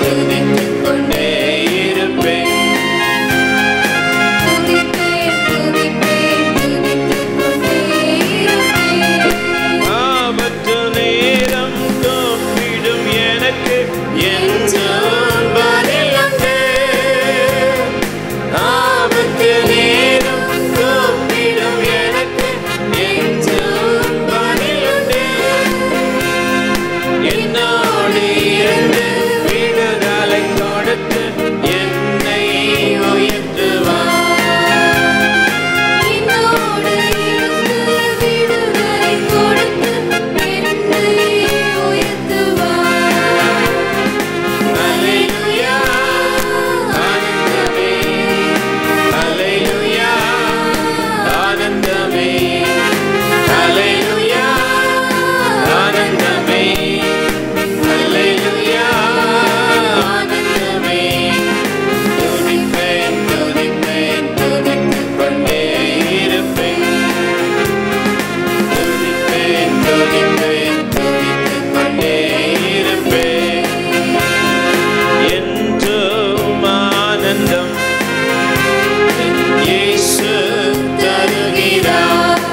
துதித்துக் கொண்டே இருப்பேன் துதிப்பேன் துதிப்பேன் துதித்துக் கொண்டே இருப்பேன் ஆபத்து நேரம் கூப்பிடும் எனக்கு என்றும் பதில் உண்டு. ஆபத்து நேரம் கூப்பிடும் எனக்கு என்றும் பதில் உண்டு. என்னோடு இருந்து விடுதலை கொடுத்து என்னை உயர்த்துவார் என்னோடு இருந்து விடுதலை கொடுத்து என்னை உயர்த்துவார் அல்லேலூயா ஆனந்தமே அல்லேலூயா ஆனந்தமே அல்லேலூயா ஆனந்தமே அல்லேலூயா ஆனந்தமே துதிப்பேன் துதிப்பேன் துதித்துக் கொண்டே இருப்பேன் துதிப்பேன் துதிப்பேன் துதித்துக் கொண்டே இருப்பேன் என்றும் ஆனந்தம் என் இயேசு தருகிறார்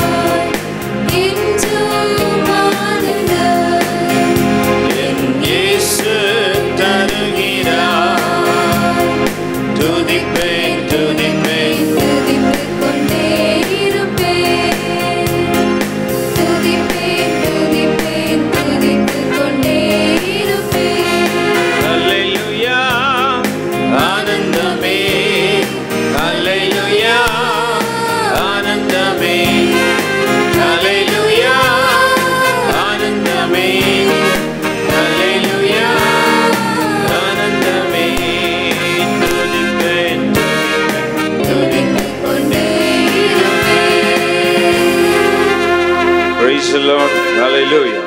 என்றும் ஆனந்தம் என் இயேசு தருகிறார் துதிப்பேன் துதிப்பேன் துதித்துக் கொண்டே இருப்பேன் துதிப்பேன் துதிப்பேன் துதித்துக் கொண்டே இருப்பேன் அல்லேலூயா ஆனந்தமே அல்லேலூயா ஆனந்தமே அல்லேலூயா ஆனந்தமே அல்லேலூயா ஆனந்தமே துதிப்பேன் துதித்துக் கொண்டே இருப்பேன் Praise the Lord. Hallelujah.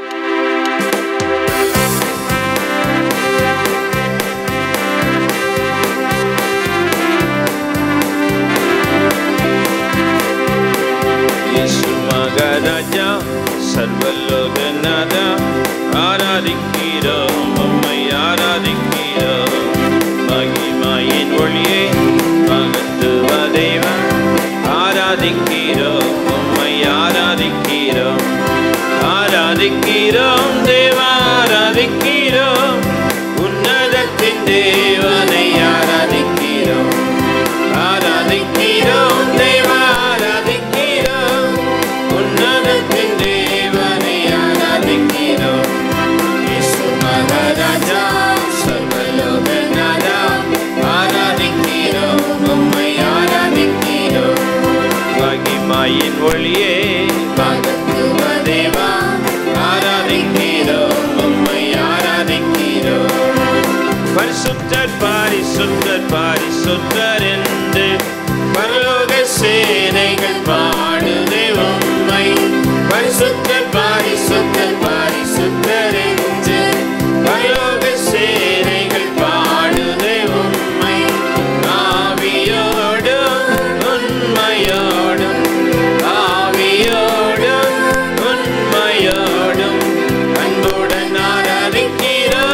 இயேசு மகாராஜா சர்வலோகநாதா ஆராதிக்கிறோம் உம்மை ஆராதிக்கிறோம் மகிமாயின் ஒளியே மகத்துவ தெய்வம் ஆராதிக்கிறோம் உம்மை ஆராதிக்கிறோம் ஆராதிக்கிறோம் தேவா ஆராதிக்கிறோம் உன்னதத்தின் தேவனை ஆராதிக்கிறோம் ஆராதிக்கிறோம் தேவா ஆராதிக்கிறோம் உன்னதத்தின் தேவனை ஆராதிக்கிறோம் இயேசு மகாராஜா சர்வலோகநாதா ஆராதிக்கிறோம் உம்மை ஆராதிக்கிறோம் மகிமாயின் ஒளியே மகத்துவ தேவா ஆராதிக்கிறோம் உம்மை ஆராதிக்கிறோம் பரிசுத்தர் பாரிசுத்தர் பாரிசுத்தர் என்று பரலோக சேனைகள் பாடுதே உம்மை பரிசுத்தர் பாரிசுத்தர் பாரிசுத்தர் என்று பரலோக சேனைகள் பாடுதே உம்மை ஆவியோடும் உண்மையோடும் ஆவியோடும் உண்மையோடும் அன்புடன் ஆராதிக்கிறோம்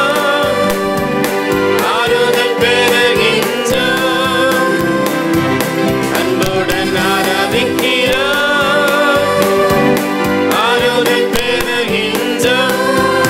ஆறுதல் பெறுகின்றோம் அன்புடன் ஆராதிக்கிறோம் ஆறுதல் பெறுகின்றோம்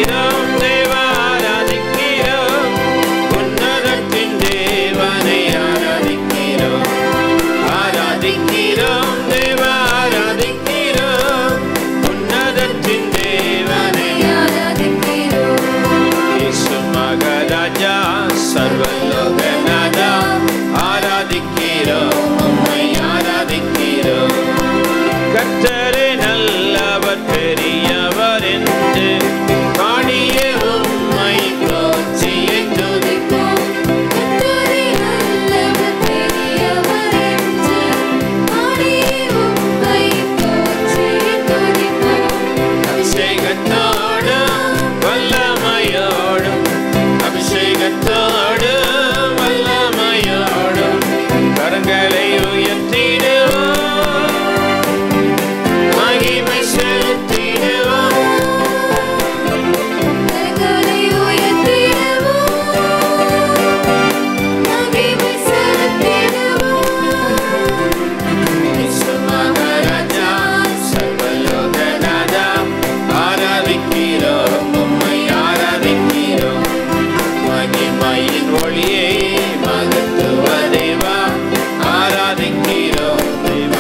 ஆராதிக்கிறோம் தேவா ஆராதிக்கிறோம் உன்னதத்தின் தேவனை ஆராதிக்கிறோம் ஆராதிக்கிறோம் தேவா ஆராதிக்கிறோம் உன்னதத்தின் தேவனை இயேசு மகாராஜா சர்வலோகநாதா ஆராதிக்கிறோம் உம்மை ஆராதிக்கிறோம் கர்த்தரே நல்லவர் பெரியவர் என்று பாடிய உம்மை போற்றியை துதிப்போம் அபிஷேகத்தோடும் வல்லமையோடும் அபிஷேகத்தோடும் வல்லமையோடும் கரங்களை உயர்த்திடுவோம் மகிமை செலுத்திடுவோம் இயேசு மகாராஜா சர்வலோகநாதா ஆராதிக்கிறோம் உம்மை ஆராதிக்கிறோம் மகிமையின் ஒளியை மகத்துவ தேவா ஆராதிக்கிறோம் தேவா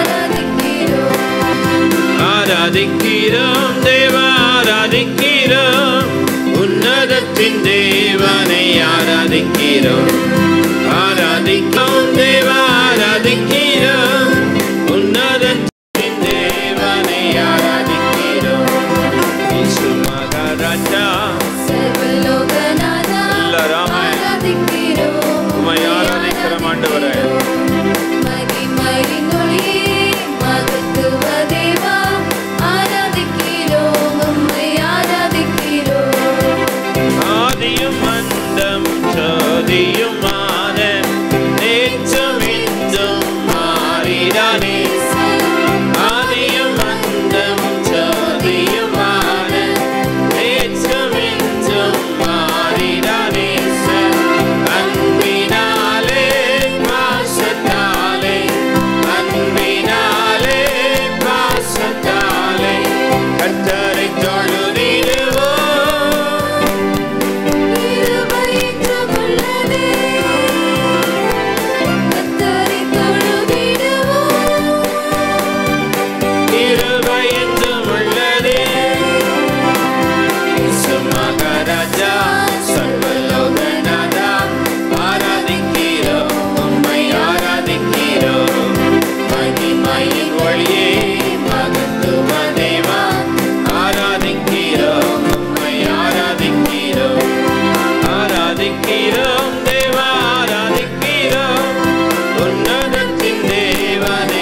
ஆராதிக்கிறோம் தேவா ஆராதிக்கிறோம் உன்னதத்தின் தேவனை ஆராதிக்கிறோம் ஆராதிக்கிறோம் தேவா ஆராதிக்கிறோம் உன்னதத்தின் தேவனை ஆராதிக்கிறோம் இயேசு மகாராஜா உம்மை ஆராதிக்கிறோம் ஆண்டவரே ஆதியும் அந்தம் ஜோதியுமான நேற்றும் இன்றும் மாறிடானே ஆதியும் அந்தம் ஜோதியுமான நேற்றும் இன்றும் மாறிடானே அன்பினாலே பாசத்தாலே அன்பினாலே பாசத்தாலே கத்தரை தொழுதிடுவோம் இருபயந்தும் உள்ளதே இயேசு மகாராஜா சர்வலோகநாதா ஆராதிக்கிறோம் உம்மை ஆராதிக்கிறோம் மகிமையின் ஒளியே மகத்துவ தேவா ஆராதிக்கிறோம் உம்மை ஆராதிக்கிறோம் ஆராதிக்கிறோம் தேவா ஆராதிக்கிறோம் உன்னதத்தின் தேவனை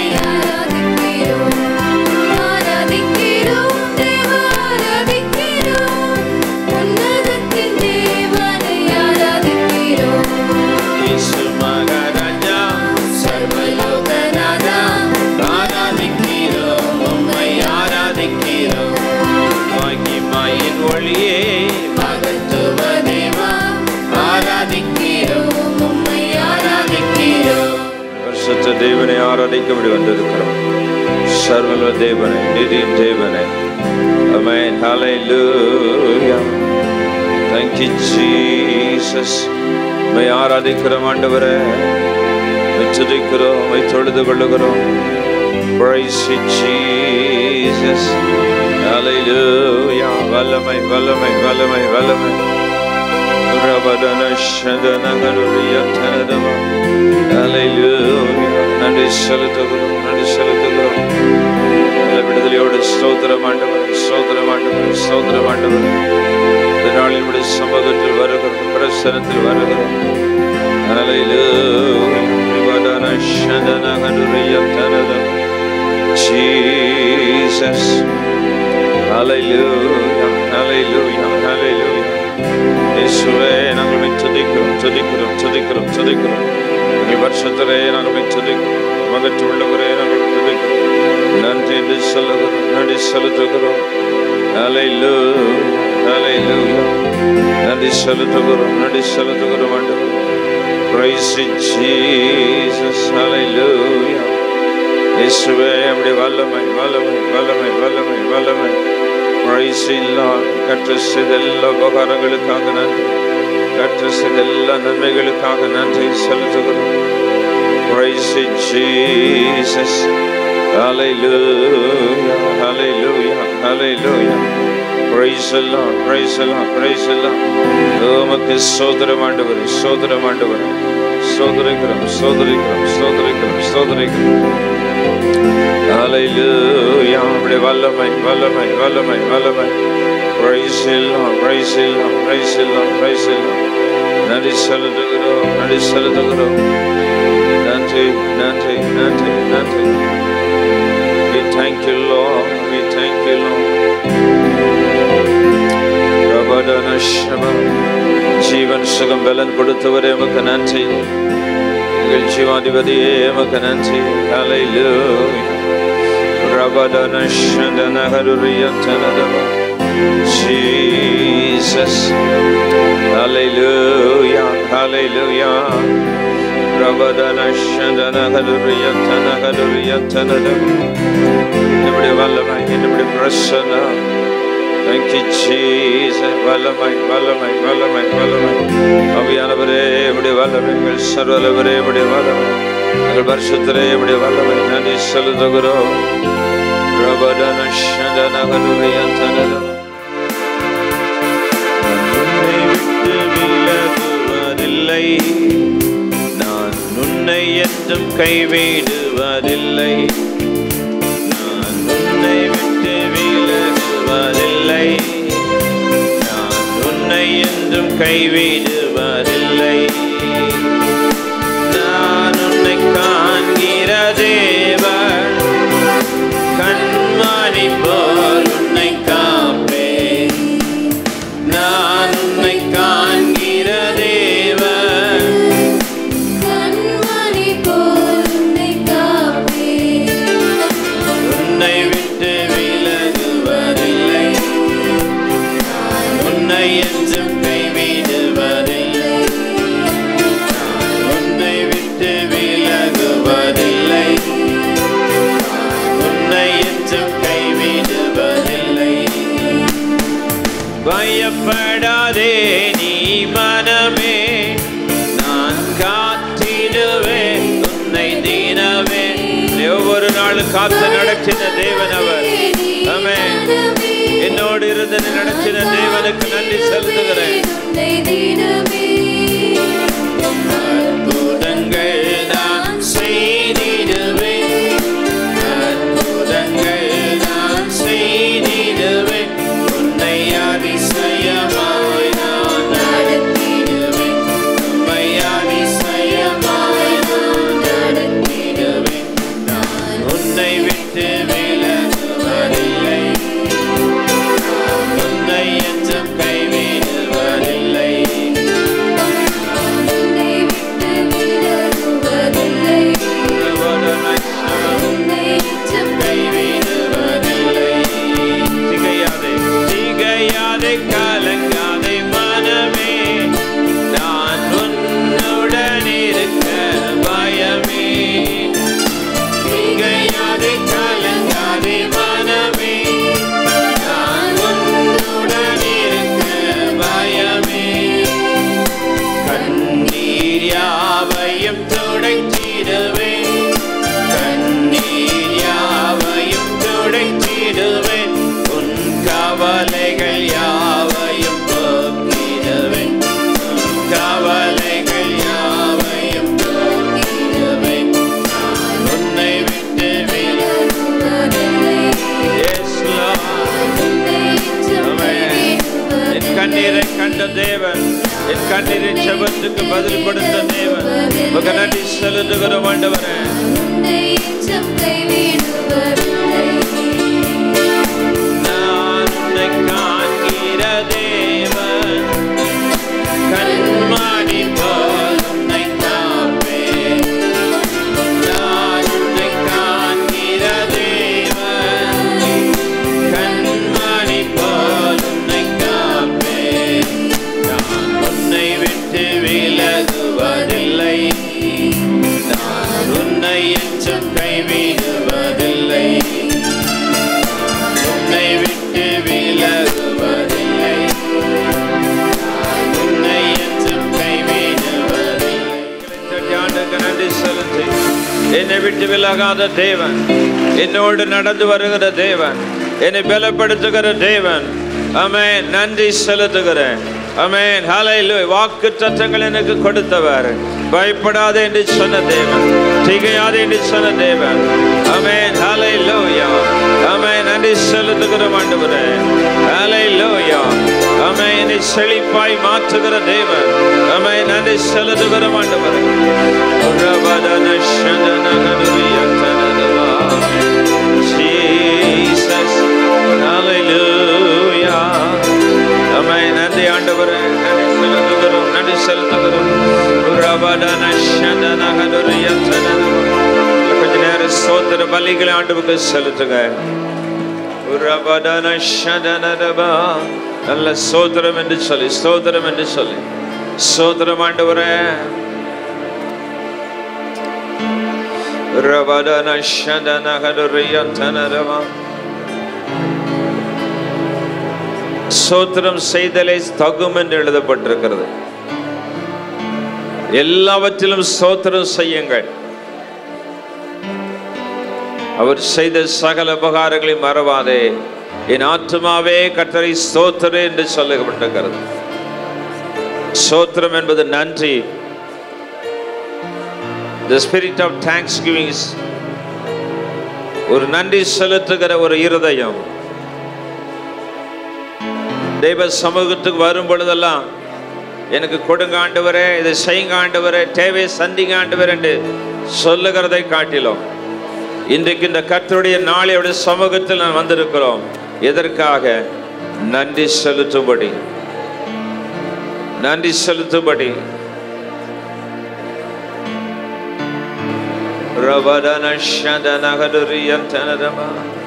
இயேசு மகாராஜா சர்வலோகநாதா ஆராதிக்கிறோம் உம்மை ஆராதிக்கிறோம் மகிமையின் ஒளியே மகத்துவ தேவா ஆராதிக்கிறோம் உம்மை ஆராதிக்கிறோம் பரிசுத்த தேவனை ஆராதிக்கபடி வந்திருக்கிறோம் சர்வல தேவனை நிதியின் தேவனை Amen. Hallelujah. Thank you, Jesus. மை ஆராதிக்கிறோம் ஆண்டவரே மை துதிக்கிறோம் மை தொழுது கொள்ளுகிறோம் Praise you, Jesus. Hallelujah. வல்லமை வல்லமை வல்லமை வல்லமை ரபதன சதனகருடைய தனதமா Hallelujah. நன்றி செலுத்துகிறோம் நன்றி செலுத்துகிறோம் நல்ல விடுதலையோடு ஸ்தோத்திரம் ஆண்டவர் ஸ்தோத்திரம் ஆண்டவர் ஸ்தோத்திரம் ஆண்டவர் இந்த நாளில் விட சமூகத்தில் வருகிறோம் பிரசனத்தில் வருகிறோம் Jesus. Hallelujah. Hallelujah. Hallelujah. இயேசுவே நாங்கள் உம்மை துதிக்கிறோம் துதிக்கிறோம் துதிக்கிறோம் துதிக்கிறோம் எங்கள் வருஷத்திலே நாங்கள் உம்மை துதிக்கிறோம் மகற்று உள்ளவரே நாங்கள் துதிக்கிறோம் நன்றி என்று சொல்லுகிறோம் நன்றி செலுத்துகிறோம் Hallelujah. Hallelujah. நன்றி செலுத்துகிறோம் நன்றி செலுத்துகிறோம் ஆண்டவர் Praise you, Jesus. Hallelujah. இயேசுவே அப்படி வல்லமை வல்லமை வல்லமை வல்லமை வல்லமை Praise the Lord. கற்று செய்த எல்லா உபகாரங்களுக்காக நன்றி கற்று செய்த எல்லா நன்மைகளுக்காக நன்றி செலுத்துகிறோம் Praise you, Jesus. Hallelujah. Hallelujah. Hallelujah. Praise the Lord. Praise the Lord. Praise the Lord. உமக்கு சோதரம் ஆண்டவர் சோதரம் ஆண்டவர் சோதரிக்கிறோம் சோதரிக்கிறோம் சோதரிக்கிறோம் சோதரிக்கிறோம் Hallelujah. நம்முடைய வல்லமை வல்லமை வல்லமை வல்லமை Praise the Lord. Praise the Lord. Praise the Lord. Praise the Lord. நன்றி செலுத்துகிறோம் நன்றி செலுத்துகிறோம் நன்றி நன்றி நன்றி நன்றி We thank you, Lord. We thank you, Lord. பிரபடன சபா. ஜீவன் சுகம் பலன் கொடுத்தவரே எமக்கு நன்றி எங்கள் ஜீவாதிபதியே எமக்கு நன்றி Hallelujah. பிரபடன சந்தன ஹருரிய தனதவா. Jesus. Hallelujah. Hallelujah. பிரபதன சந்தன ஹருரிய தன ஹருரிய தனதவா. என்னுடைய வல்லமை என்னுடைய பிரசன்னம் Thank you, Jesus. வல்லமை வல்லமை வல்லமை வல்லமை அவியானவரே உடைய வல்லமை எங்கள் சர்வலவரே உடைய வல்லமை எங்கள் பரிசுத்தரே உடைய வல்லமை நன்றி செலுத்துகிறோம் பிரபதன சந்தன ஹருரிய தனதவா. உன்னை விட்டு விலகுவதில்லை நான் உன்னை என்றும் கைவிடுவதில்லை நான் உன்னை விட்டு விலகுவதில்லை நான் உன்னை என்றும் கைவிடுவதில்லை நான் உன்னை காண்கிற தேவன் கண்மணி போல் உன்னை காப்பேன் நான் உன்னை காண்கிற தேவன் கண்மணி போல் உன்னை காப்பேன் உன்னை விட்டு விலகுவதில்லை நான் உன்னை என்றும் கைவிடுவதில்லை நான் உன்னை விட்டு விலகுவதில்லை நான் உன்னை என்றும் கைவிடுவதில்லை பயப்படாதே நீ மனமே நான் காத்திடுவேன் உன்னை தினமே ஒவ்வொரு நாளும் காத்து நடத்தின தேவன் அவர் ஆமென். என்னோடு இருந்து நடத்தின தேவனுக்கு நன்றி செலுத்துகிறேன் உன்னை தினமே அற்புதங்கள் நான் செய்திடுவேன் அற்புதங்கள் நான் செய்திடுவேன் உன்னை அதிசயமாய் நான் நடத்திடுவேன் உம்மை அதிசயமாய் நான் நடத்திடுவேன் நான் உன்னை விட்டு விலகுவதில்லை நான் உன்னை என்றும் கைவிடுவதில்லை உன்னை விட்டு விலகுவதில்லை உன்னை எச்சம் கைவிடுவதில்லை திகையாதே திகையாதே கலங்காதே மனமே நான் உன்னுடன் இருக்க பயமே திகையாதே கலங்காதே மனமே நான் உன்னுடன் இருக்க பயமே கண்ணீர் யாவையும் துடைத்திடுவேன் கண்ணீர் யாவையும் துடைத்திடுவேன் உன் கவலைகள் யாவையும் போக்கிடுவேன் உன் கவலைகள் யாவையும் போக்கிடுவேன் நான் உன்னை விட்டு விலகுவதில்லை Yes, Lord. உன்னை எச்சம் Amen. என் கண்ணீரை கண்ட தேவன் என் கண்ணீரின் செபத்துக்கு பதில் கொடுத்த தேவன் உங்க நன்றி செலுத்துகிறோம் ஆண்டவரே உன்னை எச்சம் கைவிடுவதில்லை நான் உன்னை காண்கிற தேவன் கண்மணி போல் உன்னை காப்பேன் நான் உன்னை காண்கிற தேவன் கண்மணி போல் உன்னை காப்பேன் நான் உன்னை விட்டு விலகுவதில்லை நான் உன்னை என்றும் கைவிடுவதில்லை விட்டு விலகாத தேவன் என்னோடு நடந்து வருகிற தேவன் என்னை பலப்படுத்துகிற தேவன் அமேன் நன்றி செலுத்துகிறேன் அமேன் ஹலையில் வாக்கு தத்தங்கள் எனக்கு கொடுத்தவர் பயப்படாதே என்று சொன்ன தேவன் திகையாதே என்று சொன்ன தேவன் அமேன் ஹலையிலோயா அமேன் நன்றி செலுத்துகிற ஆண்டவரே ஹலையிலோயா அமேன் என்னை செழிப்பாய் மாற்றுகிற தேவன் அமேன் நன்றி செலுத்துகிற ஆண்டவரே ரபதன ஷதன கடுரியத்தனதவா Jesus. Hallelujah. ஆமென். நன்றி ஆண்டவரே நன்றி செலுத்துகிறோம் நன்றி செலுத்துகிறோம் ரபதன ஷதன கடுரியத்தனதவா. கொஞ்ச நேரம் சோத்திர பலிகளை ஆண்டவருக்கு செலுத்துங்க ரபதன ஷதனதவா. நல்ல சோத்திரம் என்று சொல்லி ஸ்தோத்திரம் என்று சொல்லி சோத்திரம் ஆண்டவரே ரபதன ஷதன கடுரியத்தனதவா. சோத்திரம் செய்தலை தகும் என்று எழுதப்பட்டிருக்கிறது எல்லாவற்றிலும் சோத்திரம் செய்யுங்கள் அவர் செய்த சகல உபகாரங்களை மறவாதே என் ஆத்துமாவே கத்தரை ஸ்தோத்திர என்று சொல்லப்பட்டிருக்கிறது சோத்திரம் என்பது நன்றி the spirit of thanksgiving is ஒரு நன்றி செலுத்துகிற ஒரு இருதயம் தெய்வ சமூகத்துக்கு வரும் பொழுதெல்லாம் எனக்கு கொடுங்க ஆண்டவரே இதை செய்யுங்க ஆண்டவரே தேவை சந்திங்க ஆண்டவர் என்று சொல்லுகிறதை காட்டிலும் இன்றைக்கு இந்த கர்த்தருடைய நாளையுடைய சமூகத்தில் நான் வந்திருக்கிறோம் எதற்காக நன்றி செலுத்தும்படி நன்றி செலுத்தும்படி ரவதன ஷதன கடுரியந்தனதமா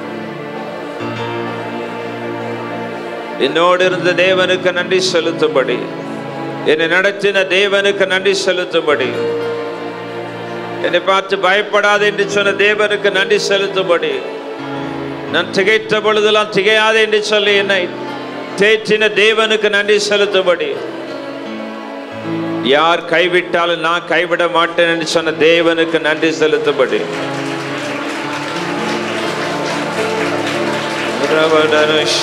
என்னோடு இருந்த தேவனுக்கு நன்றி செலுத்தும்படி என்னை நடத்தின தேவனுக்கு நன்றி செலுத்தும்படி என்னை பார்த்து பயப்படாது என்று சொன்ன தேவனுக்கு நன்றி செலுத்தும்படி நான் திகைத்த பொழுதெல்லாம் திகையாது என்று சொல்லி என்னை தேற்றின தேவனுக்கு நன்றி செலுத்தும்படி யார் கைவிட்டாலும் நான் கைவிட மாட்டேன் என்று சொன்ன தேவனுக்கு நன்றி செலுத்தும்படி ரவடனுஷ்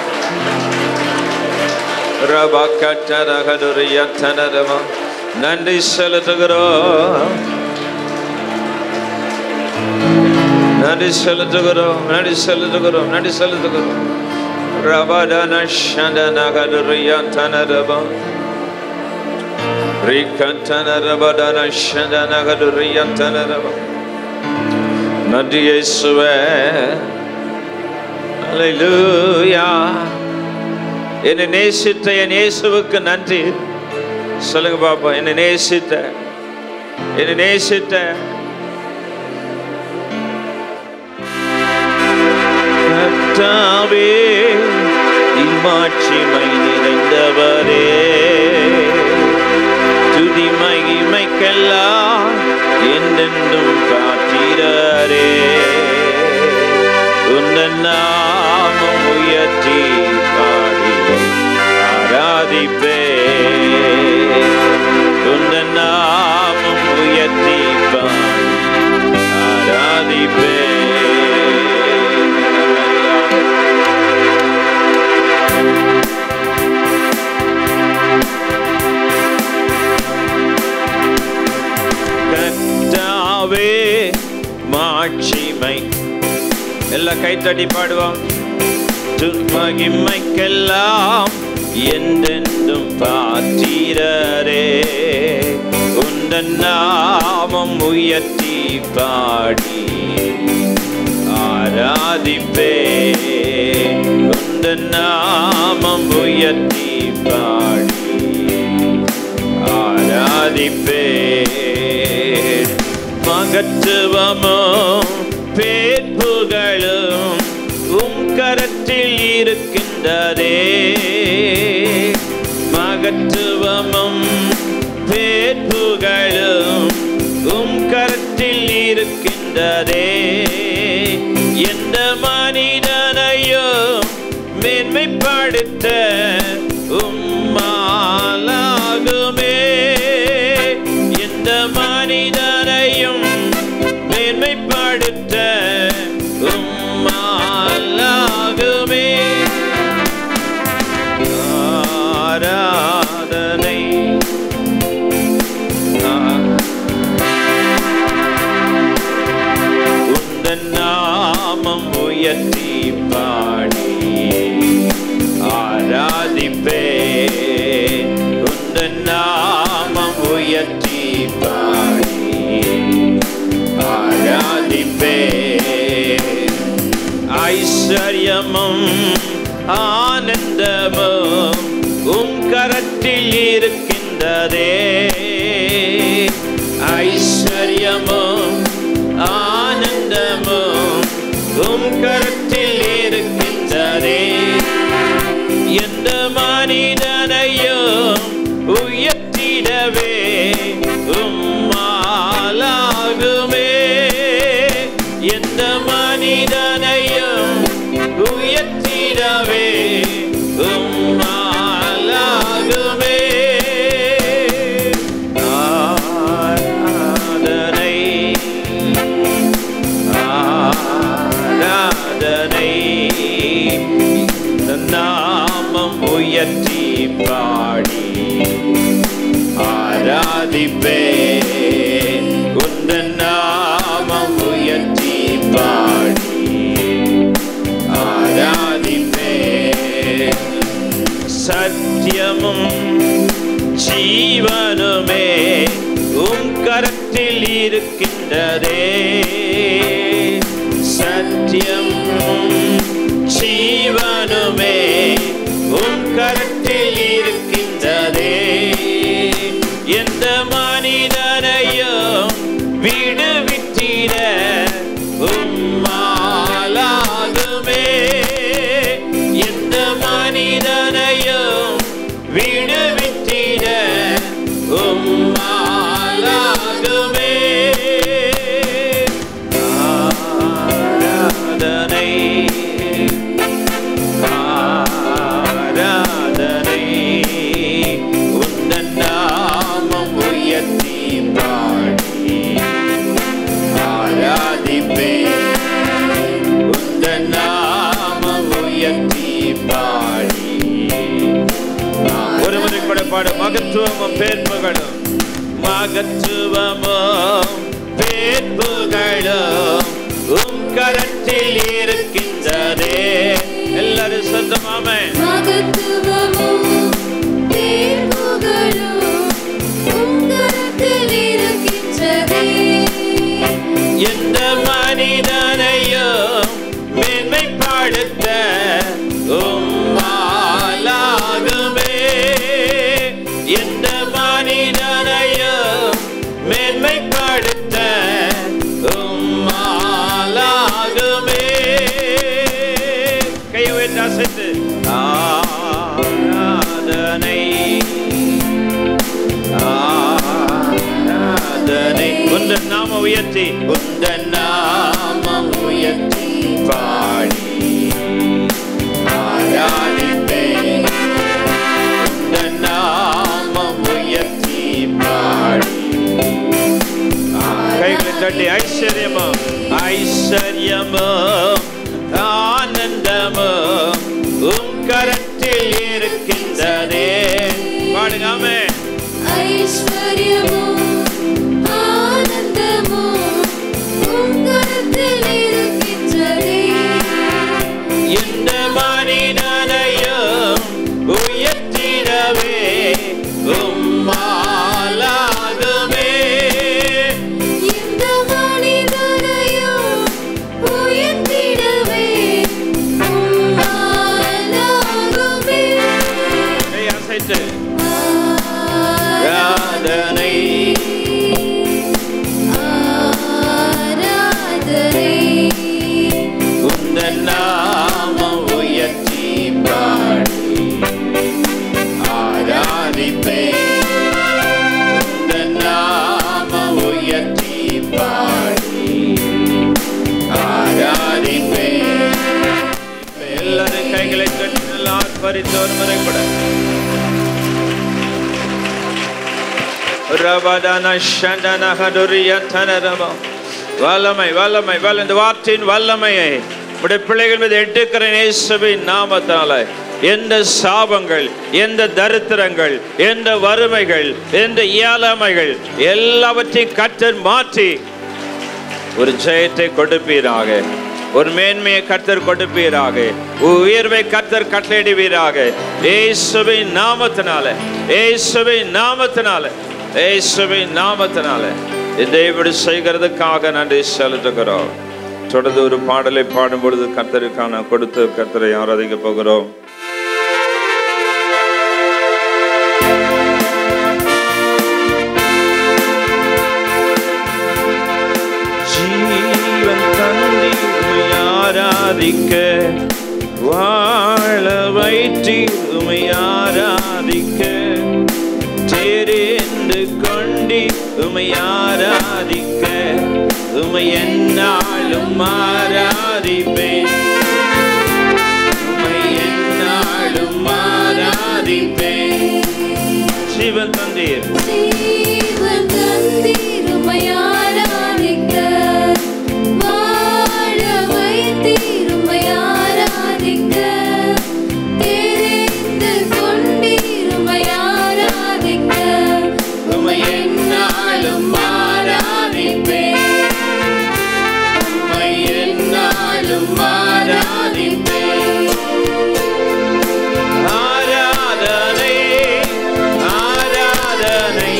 ரபக்கட்டரகதுரியத்தனதமா. நன்றி செலுத்துகிறோம் நன்றி செலுத்துகிறோம் நன்றி செலுத்துகிறோம் நன்றி செலுத்துகிறோம் ரபடன ஷண்டனகதுரியத்தனதமா. ரிக்கட்டனரபடன ஷண்டனகதுரியத்தனதமா. நன்றி இயேசுவே அல்லேலூயா என்னை நேசித்த என் இயேசுவுக்கு நன்றி சொல்லுங்க பாப்பா என்னை நேசித்த என்னை நேசித்த கர்த்தாவே இம்மாட்சிமை நிறைந்தவரே துதி மகிமைக்கெல்லாம் என்றென்றும் காத்திரரே உந்தன் நாமம் உயர்த்தி பாடி ஆராதிப்பே உந்தன் நாமம் உயர்த்தி பாடி ஆராதிப்பே கர்த்தாவே மாட்சிமை எல்லாம் கைத்தட்டி பாடுவோம் மகிமைக்கெல்லாம் என்றென்றும் பாத்திரரே உந்தன் நாமம் உயர்த்தி பாடி ஆராதிப்பே உந்தன் நாமம் உயர்த்தி பாடி ஆராதிப்பே மகத்துவமும் பேர்ப்புகளும் உம் கரத்தில் இருக்கின்றதே மகத்துவமும் பேர்ப்புகளும் உம் கரத்தில் இருக்கின்றதே எந்த மனிதனையோ மேன்மைப்படுத்த உம்மாலாகுமே எந்த மனிதனையும் மேன்மை பாடி ஆராதிப்பே ஐஸ்வர்யமும் ஆனந்தமும் உம் கரத்தில் இருக்கின்றதே ஐஸ்வர்யமும் ஆனந்தமும் உம் கரத்தில் இருக்கின்றதே எந்த மனிதனையும் உயர்த்திடவே உம்மாலாகுமே எந்த மனிதனையும் உயர்த்திடவே உம்மாலாகுமே ஆராதனை ஆராதனை நாமம் உயர்த்தி பாடி ஆராதிப்பே உந்தன் நாமம் உயர்த்தி பாடி ஆராதிப்பே சத்தியமும் ஜீவனுமே உம் கரத்தில் இருக்கின்றதே சத்தியமும் ஜீவனுமே உம் கரத்தில் இருக்கின்றதே எந்த மனிதனையும் விடுவித்திட உம்மாலாகுமே எந்த மனிதனையும் விடுவித்திட உம்மாலாகுமே ஆராதனை ஆராதனை உந்தன் நாமம் உயர்த்தி பாடி ஆராதிப்பே உந்தன் நாமம் உயர்த்தி பாடி ஒரு முறை கூட பாடு மகத்துவமும் பேர்ப்புகளும் மகத்துவமும் பேர்ப்புகளும் உம் கரத்தில் இருக்கின்றதே எல்லாரும் சொந்தமாமே மகத்துவமும் பேர்புகழும் உம் கரத்தில் இருக்கின்றதே. எந்த மனிதனையும் மேன்மைப்படுத்த உம்மாலாகுமே எந்த மனிதனையும் மேன்மைப்படுத்த உம்மாலாகுமே கையை உயர்த்தி அசைத்து ஆராதனை ஆராதனை உந்தன் நாம உயர்த்தி உந்தன் நாமம் உயர்த்தி பாடி ஆராதிப்பேன் உந்தன் நாமம் உயர்த்தி பாடி கைகளை தட்டி ஐஸ்வர்யமும் ஐஸ்வர்யமும் ஆனந்தமும் உம் கரத்தில் இருக்கின்றதே பாடுங்காமே ஐஸ்வர்யமும் ஆனந்தமும் உம் கரத்தில் இருக்கின்றதே. இந்த மனிதனையும் உயர்த்திடவே உம்மாலாகுமே இந்த மனிதனையும் உயர்த்திடவே உம்மாலாகுமே. கை அசைத்து ஆராதனை ஆராதனை உந்தன் நாமம் உயர்த்தி பாடி ஆராதிப்பேன் உந்தன் நாமம் உயர்த்தி பாடி ஆராதிப்பேன் எல்லாரும் கைகளை கட்டி நல்லா ஆர்ப்பரித்து ஒரு முறை கூட ரபதன ஷண்டன ஹடுரிய தனரமோ வல்லமை வல்லமை வல்ல இந்த வார்த்தையின் வல்லமையை உடைய பிள்ளைகள் மீது எடுக்கிறேன் இயேசுவின் நாமத்தால எந்த சாபங்கள் எந்த தரித்திரங்கள் எந்த வறுமைகள் எந்த இயலாமைகள் எல்லாவற்றையும் கற்றல் மாற்றி ஒரு ஜெயத்தை கொடுப்பீராக ஒரு மேன்மையை கர்த்தர் கொடுப்பீராக உயர்வை கர்த்தர் கட்டளையிடுவீராக இயேசுவின் நாமத்தினால இயேசுவின் நாமத்தினால இயேசுவின் நாமத்தினால இதை இப்படி செய்கிறதுக்காக நன்றி செலுத்துகிறோம் தொடர்ந்து ஒரு பாடலை பாடும் பொழுது கர்த்தருக்கான கொடுத்து கர்த்தரை ஆராதிக்க போகிறோம் ஜீவன் தந்தி உம்மை ஆராதிக்க வாழ வைத்தி உம்மை ஆராதிக்க தெரிந்து கொண்டி உம்மை ஆராதிக்க உம்மை என்னாலும் ஆராதிப்பேன் உம்மை என்னாலும் ஆராதிப்பேன் சிவன் தந்தீர் ஜீவன் தந்தீர் உம்மை ஆராதிக்க, வாழ வைத்தீர் உம்மை ஆராதிக்க, தெரிந்து கொண்டீர் உம்மை ஆராதிக்க, உம்மை எந்நாளும் ஆராதிப்பேன். உம்மை எந்நாளும் ஆராதிப்பேன். ஆராதனை ஆராதனை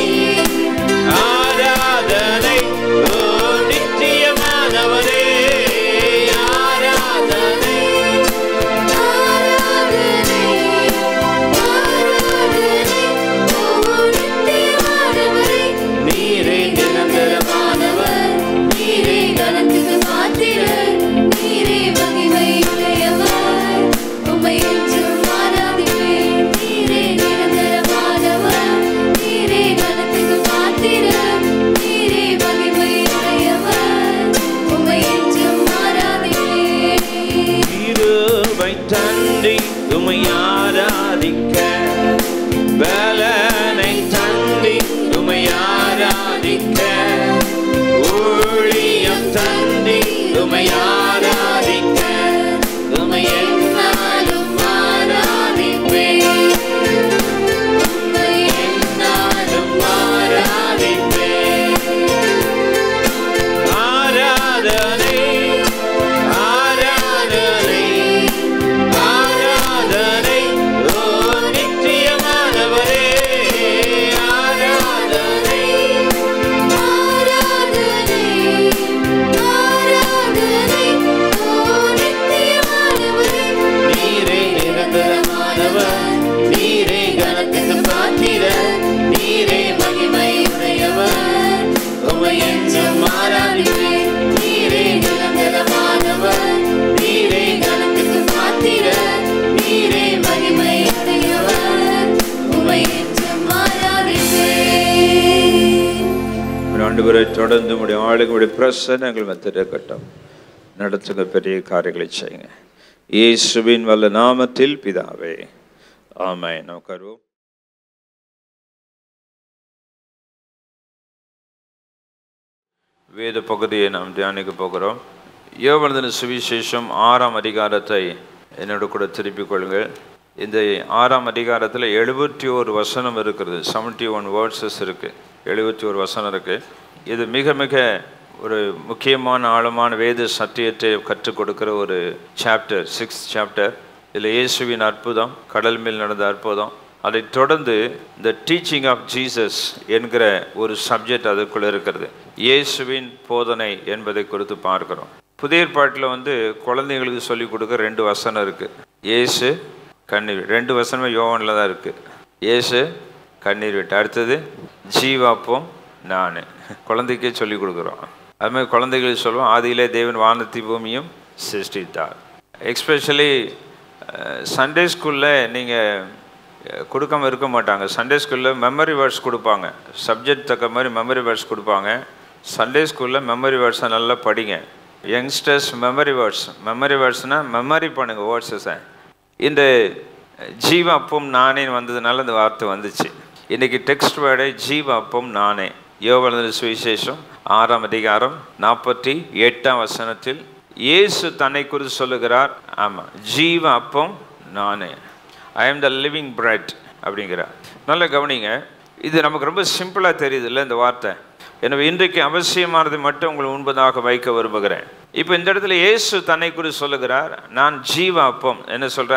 ஆராதனை ஓ நித்தியமானவரே ஆராதனை ஆராதனை, ஆராதனை, ஓ நித்தியமானவரே, நீரே நிரந்தரமானவர், நீரே கனத்துக்கு பாத்திரர், நீரே மகிமையுடையவர், உம்மை என்றும் ஆராதிப்பேன். நீரே நிரந்தரமானவர், நீரே கனத்துக்கு பாத்திரர், நீரே மகிமையுடையவர், உம்மை என்றும் ஆராதிப்பேன். இருவை தந்தி உமை ஆராதிக்க பலனை தந்தி உமை ஆராதிக்க ஊழியம் தந்தி உமை ஆராதிக்க உமை என்னாலும் ஆராதிப்பேன் உம்மை என்னாலும் ஆராதிப்பேன் ஆராதனை ஆராதனை ஆராதனை ஓ நித்தியமானவரே ஆராதனை ஆராதனை ஆராதனை ஓ நித்தியமானவரே நீரே நிரந்தரமானவர் நீரே கனத்துக்கு பாத்திரர் நீரே மகிமையுடையவர் உமை என்றும் ஆராதிப்பேன் நீரே நிரந்தரமானவர் நீரே கனத்துக்கு பாத்திரர் நீரே மகிமையுடையவர் உம்மை என்றும் ஆராதிப்பேன் ஆண்டவரை தொடர்ந்து உடைய ஆளுங்களுடைய பிரசனங்கள் வந்திருக்கட்டும் நடத்துங்க பெரிய காரியங்களை செய்யுங்க இயேசுவின் வல்ல நாமத்தில் பிதாவே ஆமை நமக்கு வருவோம் வேத பகுதியை நாம் தியானிக்க போகிறோம் யோவனதன சுவிசேஷம் ஆறாம் அதிகாரத்தை என்னோட கூட திருப்பிக் கொள்ளுங்கள் இந்த ஆறாம் அதிகாரத்தில் எழுபத்தி ஒரு வசனம் இருக்கிறது செவன்ட்டி ஒன் வேர்ட்ஸஸ் இருக்குது எழுபத்தி ஒரு வசனம் இருக்குது இது மிக மிக ஒரு முக்கியமான ஆழமான வேத சத்தியத்தை கற்றுக் கொடுக்கிற ஒரு சாப்டர் சிக்ஸ் சாப்டர் இதில் இயேசுவின் அற்புதம் கடல் மேல் நடந்த அற்புதம் அதைத் தொடர்ந்து இந்த டீச்சிங் ஆஃப் ஜீசஸ் என்கிற ஒரு சப்ஜெக்ட் அதுக்குள்ளே இருக்கிறது இயேசுவின் போதனை என்பதை குறித்து பார்க்கிறோம் புதிய ஏற்பாட்டில் வந்து குழந்தைங்களுக்கு சொல்லிக் கொடுக்க ரெண்டு வசனம் இருக்குது இயேசு கண்ணீர் விட்டு ரெண்டு வசனமே யோவனில் தான் இருக்குது இயேசு கண்ணீர் விட்டு அடுத்தது ஜீவாப்பம் நான் குழந்தைக்கே சொல்லிக் கொடுக்குறோம் அது மாதிரி குழந்தைகளுக்கு சொல்லுவோம் ஆதியிலே தேவன் வானத்தி பூமியும் சிருஷ்டித்தார் எக்ஸ்பெஷலி சண்டே ஸ்கூலில் நீங்கள் கொடுக்காம இருக்க மாட்டாங்க சண்டே ஸ்கூலில் மெமரி வேர்ட்ஸ் கொடுப்பாங்க சப்ஜெக்ட் தக்க மாதிரி மெமரி வேர்ட்ஸ் கொடுப்பாங்க சண்டே ஸ்கூலில் மெமரி வேர்ட்ஸை நல்லா படிங்க யங்ஸ்டர்ஸ் மெமரி வேர்ட்ஸ் மெமரி வேர்ட்ஸ்னால் மெமரி பண்ணுங்கள் வேர்ட்ஸஸை இந்த ஜீவ அப்பம் நானே வந்ததுனால இந்த வார்த்தை வந்துச்சு இன்றைக்கி டெக்ஸ்ட் வேர்டை ஜீவ அப்பம் நானே யோவனது சுவிசேஷம் ஆறாம் அதிகாரம் நாற்பத்தி எட்டாம் வசனத்தில் இயேசு தன்னை குறித்து சொல்லுகிறார் ஆமாம் ஜீவ அப்பம் நானே ஐ ஆம் த லிவிங் பிரெட் அப்படிங்கிறார் நல்லா கவனிங்க இது நமக்கு ரொம்ப சிம்பிளாக தெரியுது இல்லை இந்த வார்த்தை எனவே இன்றைக்கு அவசியமானதை மட்டும் உங்களை உண்பதாக வைக்க விரும்புகிறேன் இப்போ இந்த இடத்துல இயேசு தன்னை குறித்து சொல்லுகிறார் நான் ஜீவ அப்பம் என்ன சொல்கிறார்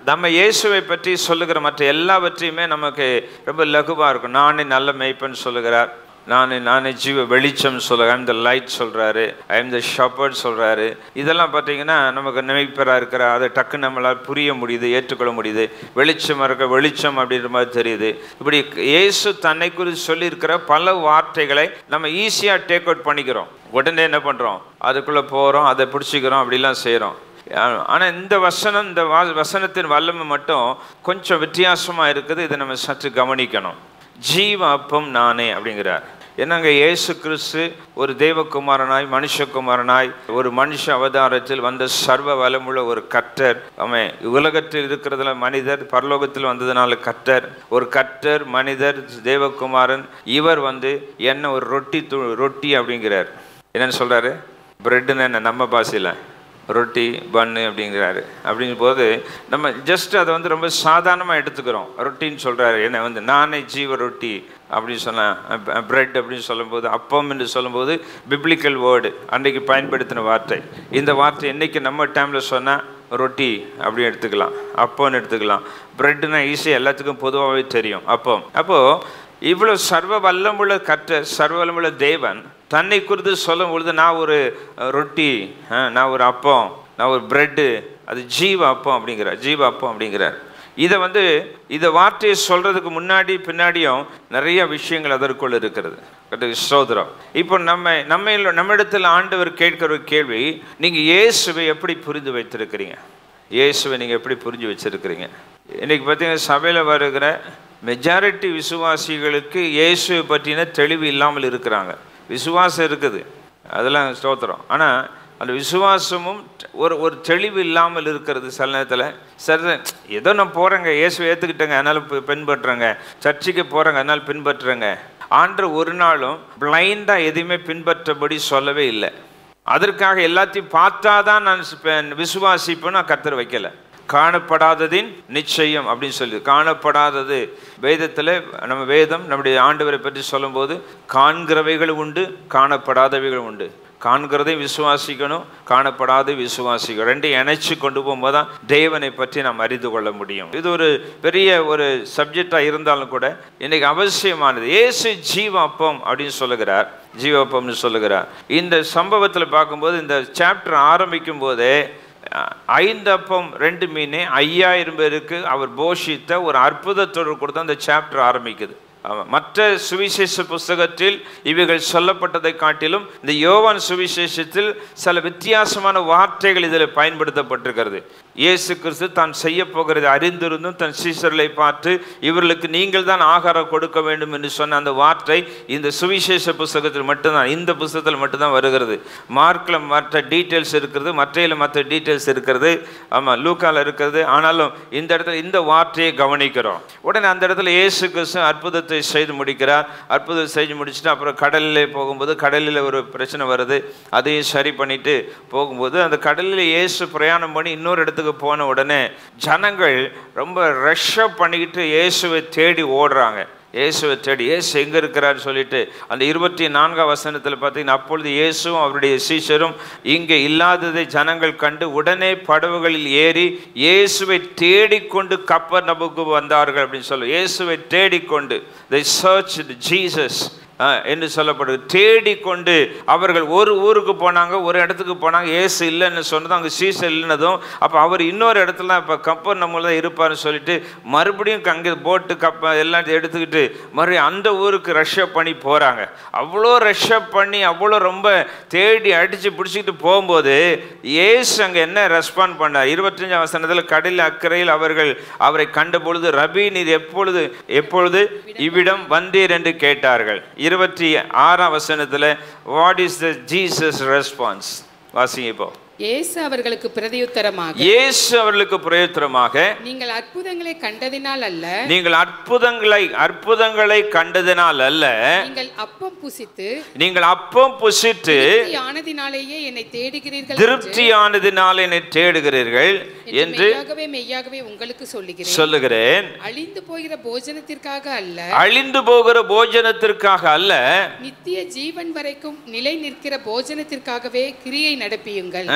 நம்ம இயேசுவை பற்றி சொல்லுகிற மற்ற எல்லாவற்றையுமே நமக்கு ரொம்ப லகுவாக இருக்கும் நானே நல்ல மெய்ப்பன் சொல்லுகிறார் நானே நானே ஜீவ வெளிச்சம் சொல்ல ஐம் த லைட் சொல்கிறாரு ஐம் த ஷப்பர்ட் சொல்கிறாரு இதெல்லாம் பார்த்தீங்கன்னா நமக்கு நினைப்பராக இருக்கிற அதை டக்கு நம்மளால் புரிய முடியுது ஏற்றுக்கொள்ள முடியுது வெளிச்சம் இருக்க வெளிச்சம் அப்படின்ற மாதிரி தெரியுது இப்படி இயேசு தன்னை குறித்து சொல்லியிருக்கிற பல வார்த்தைகளை நம்ம ஈஸியாக டேக் அவுட் பண்ணிக்கிறோம் உடனே என்ன பண்ணுறோம் அதுக்குள்ளே போகிறோம் அதை பிடிச்சிக்கிறோம் அப்படிலாம் செய்கிறோம் ஆனால் இந்த வசனம் இந்த வா வசனத்தின் வல்லமை மட்டும் கொஞ்சம் வித்தியாசமாக இருக்குது இதை நம்ம சற்று கவனிக்கணும் ஜீவ அப்பம் நானே அப்படிங்கிறார் என்னங்க இயேசு கிறிஸ்து ஒரு தேவகுமாரனாய் மனுஷகுமாரனாய் ஒரு மனுஷ அவதாரத்தில் வந்த சர்வ வளமுள்ள ஒரு கர்த்தர் அவன் உலகத்தில் இருக்கிறதுல மனிதர் பரலோகத்தில் வந்ததுனால கர்த்தர் ஒரு கர்த்தர் மனிதர் தேவகுமாரன் இவர் வந்து என்ன ஒரு ரொட்டி து ரொட்டி அப்படிங்கிறார் என்னன்னு சொல்றாரு பிரெட்டுன்னு என்ன நம்ம பாஷையில் ரொட்டி பன்னு அப்படிங்கிறாரு அப்படிங்கும் போது நம்ம ஜஸ்ட் அதை வந்து ரொம்ப சாதாரணமாக எடுத்துக்கிறோம் ரொட்டின்னு சொல்கிறாரு என்ன வந்து நானே ஜீவ ரொட்டி அப்படின்னு சொன்னால் பிரெட் அப்படின்னு சொல்லும்போது அப்பம் என்று சொல்லும்போது பிப்ளிக்கல் வேர்டு அன்றைக்கு பயன்படுத்தின வார்த்தை இந்த வார்த்தை என்றைக்கு நம்ம டைமில் சொன்னால் ரொட்டி அப்படி எடுத்துக்கலாம் அப்பம்னு எடுத்துக்கலாம் பிரெட்னா ஈஸியாக எல்லாத்துக்கும் பொதுவாகவே தெரியும் அப்பம் அப்போது இவ்வளோ சர்வ வல்லமுள்ள கற்ற சர்வ வல்லமுள்ள தேவன் தன்னை குறித்து சொல்லும் பொழுது நான் ஒரு அஹ், ரொட்டி அஹ், நான் ஒரு அப்பம் நான் ஒரு பிரெட்டு அது ஜீவ அப்பம் அப்படிங்கிறார் ஜீவ அப்பம் அப்படிங்கிறார் இதை வந்து இதை வார்த்தையை சொல்கிறதுக்கு முன்னாடி பின்னாடியும் நிறைய விஷயங்கள் அதற்குள் இருக்கிறது கர்த்தருக்கு ஸ்தோத்திரம் இப்போ நம்ம நம்ம நம்மிடத்தில் ஆண்டவர் கேட்கிற ஒரு கேள்வி நீங்கள் இயேசுவை எப்படி புரிந்து வைத்திருக்கிறீங்க இயேசுவை நீங்கள் எப்படி புரிஞ்சு வச்சிருக்கிறீங்க இன்னைக்கு பார்த்தீங்கன்னா சபையில் வருகிற மெஜாரிட்டி விசுவாசிகளுக்கு இயேசுவை பற்றின தெளிவு இல்லாமல் இருக்கிறாங்க விசுவாசம் இருக்குது அதெல்லாம் ஸ்தோத்திரம் ஆனால் அந்த விசுவாசமும் ஒரு ஒரு தெளிவு இல்லாமல் இருக்கிறது சில நேரத்தில் சரி ஏதோ நான் போகிறேங்க இயேசுவை ஏற்றுக்கிட்டேங்க அதனால் பி- பின்பற்றுறேங்க சர்ச்சுக்கு போகிறேங்க அதனால் பின்பற்றுறேங்க ஆண்டு ஒரு நாளும் பிளைண்டாக எதையுமே பின்பற்றபடி சொல்லவே இல்லை அதற்காக எல்லாத்தையும் பார்த்தாதான் நான் சி- விசுவாசிப்பேன்னு நான் கத்தர் வைக்கல காணப்படாததின் நிச்சயம் அப்படின்னு சொல்லி காணப்படாதது வேதத்தில் நம்ம வேதம் நம்முடைய ஆண்டவரை பற்றி சொல்லும்போது காண்கிறவைகள் உண்டு காணப்படாதவைகள் உண்டு காண்கிறதையும் விசுவாசிக்கணும் காணப்படாத விசுவாசிக்கணும் ரெண்டையும் இணைச்சு கொண்டு போகும்போது தான் தேவனை பற்றி நாம் அறிந்து கொள்ள முடியும் இது ஒரு பெரிய ஒரு சப்ஜெக்டாக இருந்தாலும் கூட இன்னைக்கு அவசியமானது ஏசு ஜீவாப்பம் அப்படின்னு சொல்லுகிறார் ஜீவாப்பம்னு சொல்லுகிறார் இந்த சம்பவத்தில் பார்க்கும்போது இந்த சாப்டர் ஆரம்பிக்கும் போதே அஹ், ஐந்து அப்பம் ரெண்டு மீன் ஐயாயிரம் பேருக்கு அவர் போஷித்த ஒரு அற்புதத்தோடு கூட தான் இந்த சாப்டர் ஆரம்பிக்குது ஆமா. மற்ற சுவிசேஷ புஸ்தகத்தில் இவைகள் சொல்லப்பட்டதை காட்டிலும் இந்த யோவான் சுவிசேஷத்தில் சில வித்தியாசமான வார்த்தைகள் இதில் பயன்படுத்தப்பட்டிருக்கிறது இயேசு கிறிஸ்து தான் செய்ய போகிறது அறிந்திருந்தும் தன் சீசர்களை பார்த்து இவர்களுக்கு நீங்கள் தான் ஆகாரம் கொடுக்க வேண்டும் என்று சொன்ன அந்த வார்த்தை இந்த சுவிசேஷ புஸ்தகத்தில் மட்டும்தான் இந்த புஸ்தகத்தில் மட்டும்தான் வருகிறது மார்க்கில் மற்ற டீட்டெயில்ஸ் இருக்கிறது மற்றையில் மற்ற டீட்டெயில்ஸ் இருக்கிறது ஆமாம் லூக்கால இருக்கிறது ஆனாலும் இந்த இடத்துல இந்த வார்த்தையை கவனிக்கிறோம் உடனே அந்த இடத்துல இயேசு கிறிஸ்து அற்புதத்தை செய்து முடிக்கிறார் அற்புதத்தை செய்து முடிச்சுட்டு அப்புறம் கடலில் போகும்போது கடலில் ஒரு பிரச்சனை வருது அதையும் சரி பண்ணிட்டு போகும்போது அந்த கடலில் இயேசு பிரயாணம் பண்ணி இன்னொரு இடத்துக்கு போன உடனே ஜனங்கள் ரொம்ப ரஷ்ஷப் பண்ணிக்கிட்டு இயேசுவை தேடி ஓடுறாங்க இயேசுவை தேடி இயேசு எங்கே இருக்கிறான்னு சொல்லிட்டு அந்த இருபத்தி நான்காம் வசனத்தில் பார்த்தீங்கன்னா அப்பொழுது இயேசுவும் அவருடைய சீஷரும் இங்கே இல்லாததை ஜனங்கள் கண்டு உடனே படவுகளில் ஏறி இயேசுவை தேடிக்கொண்டு கப்பர் நபுக்கு வந்தார்கள் அப்படின்னு சொல்லு இயேசுவை தேடிக்கொண்டு தை சர்ச் ஜீசஸ் என்று சொல்லப்படுது தேடிக்கொண்டு அவர்கள் ஒரு ஊருக்கு போனாங்க ஒரு இடத்துக்கு போனாங்க ஏசு இல்லைன்னு சொன்னதும் அங்கே சீசர் இல்லைனதும் அப்போ அவர் இன்னொரு இடத்துல இப்போ கப்பர் நம்ம தான் இருப்பார்னு சொல்லிட்டு மறுபடியும் அங்கே போட்டு கப்ப எல்லாம் எடுத்துக்கிட்டு மறுபடியும் அந்த ஊருக்கு ரஷ்அப் பண்ணி போகிறாங்க அவ்வளோ ரஷ்அப் பண்ணி அவ்வளோ ரொம்ப தேடி அடித்து பிடிச்சிக்கிட்டு போகும்போது ஏசு அங்கே என்ன ரெஸ்பாண்ட் பண்ணார் இருபத்தஞ்சாம் வசனத்தில் கடலில் அக்கறையில் அவர்கள் அவரை கண்ட பொழுது ரபி நீர் எப்பொழுது எப்பொழுது இவ்விடம் வந்தீர் என்று கேட்டார்கள் இருபத்தி ஆறாம் வசனத்தில் what is the Jesus response வாசிங்க இப்போ இயேசு அவர்களுக்கு பிரதியுத்தரமாக இயேசு அவர்களுக்கு பிரயோத்தரமாக நீங்கள் அற்புதங்களை கண்டதினால் அல்ல நீங்கள் அற்புதங்களை அற்புதங்களை கண்டதினால் அல்ல நீங்கள் அப்பம் புசித்து நீங்கள் அப்பம் புசித்து ஆனதினாலேயே என்னை தேடுகிறீர்கள் திருப்தியானதினால் என்னை தேடுகிறீர்கள் என்று என்று மெய்யாகவே மெய்யாகவே உங்களுக்கு சொல்லுகிறேன் சொல்லுகிறேன் அழிந்து போகிற போஜனத்திற்காக அல்ல அழிந்து போகிற போஜனத்திற்காக அல்ல நித்திய ஜீவன் வரைக்கும் நிலை நிற்கிற போஜனத்திற்காகவே கிரியை நடப்பியுங்கள் ஆ,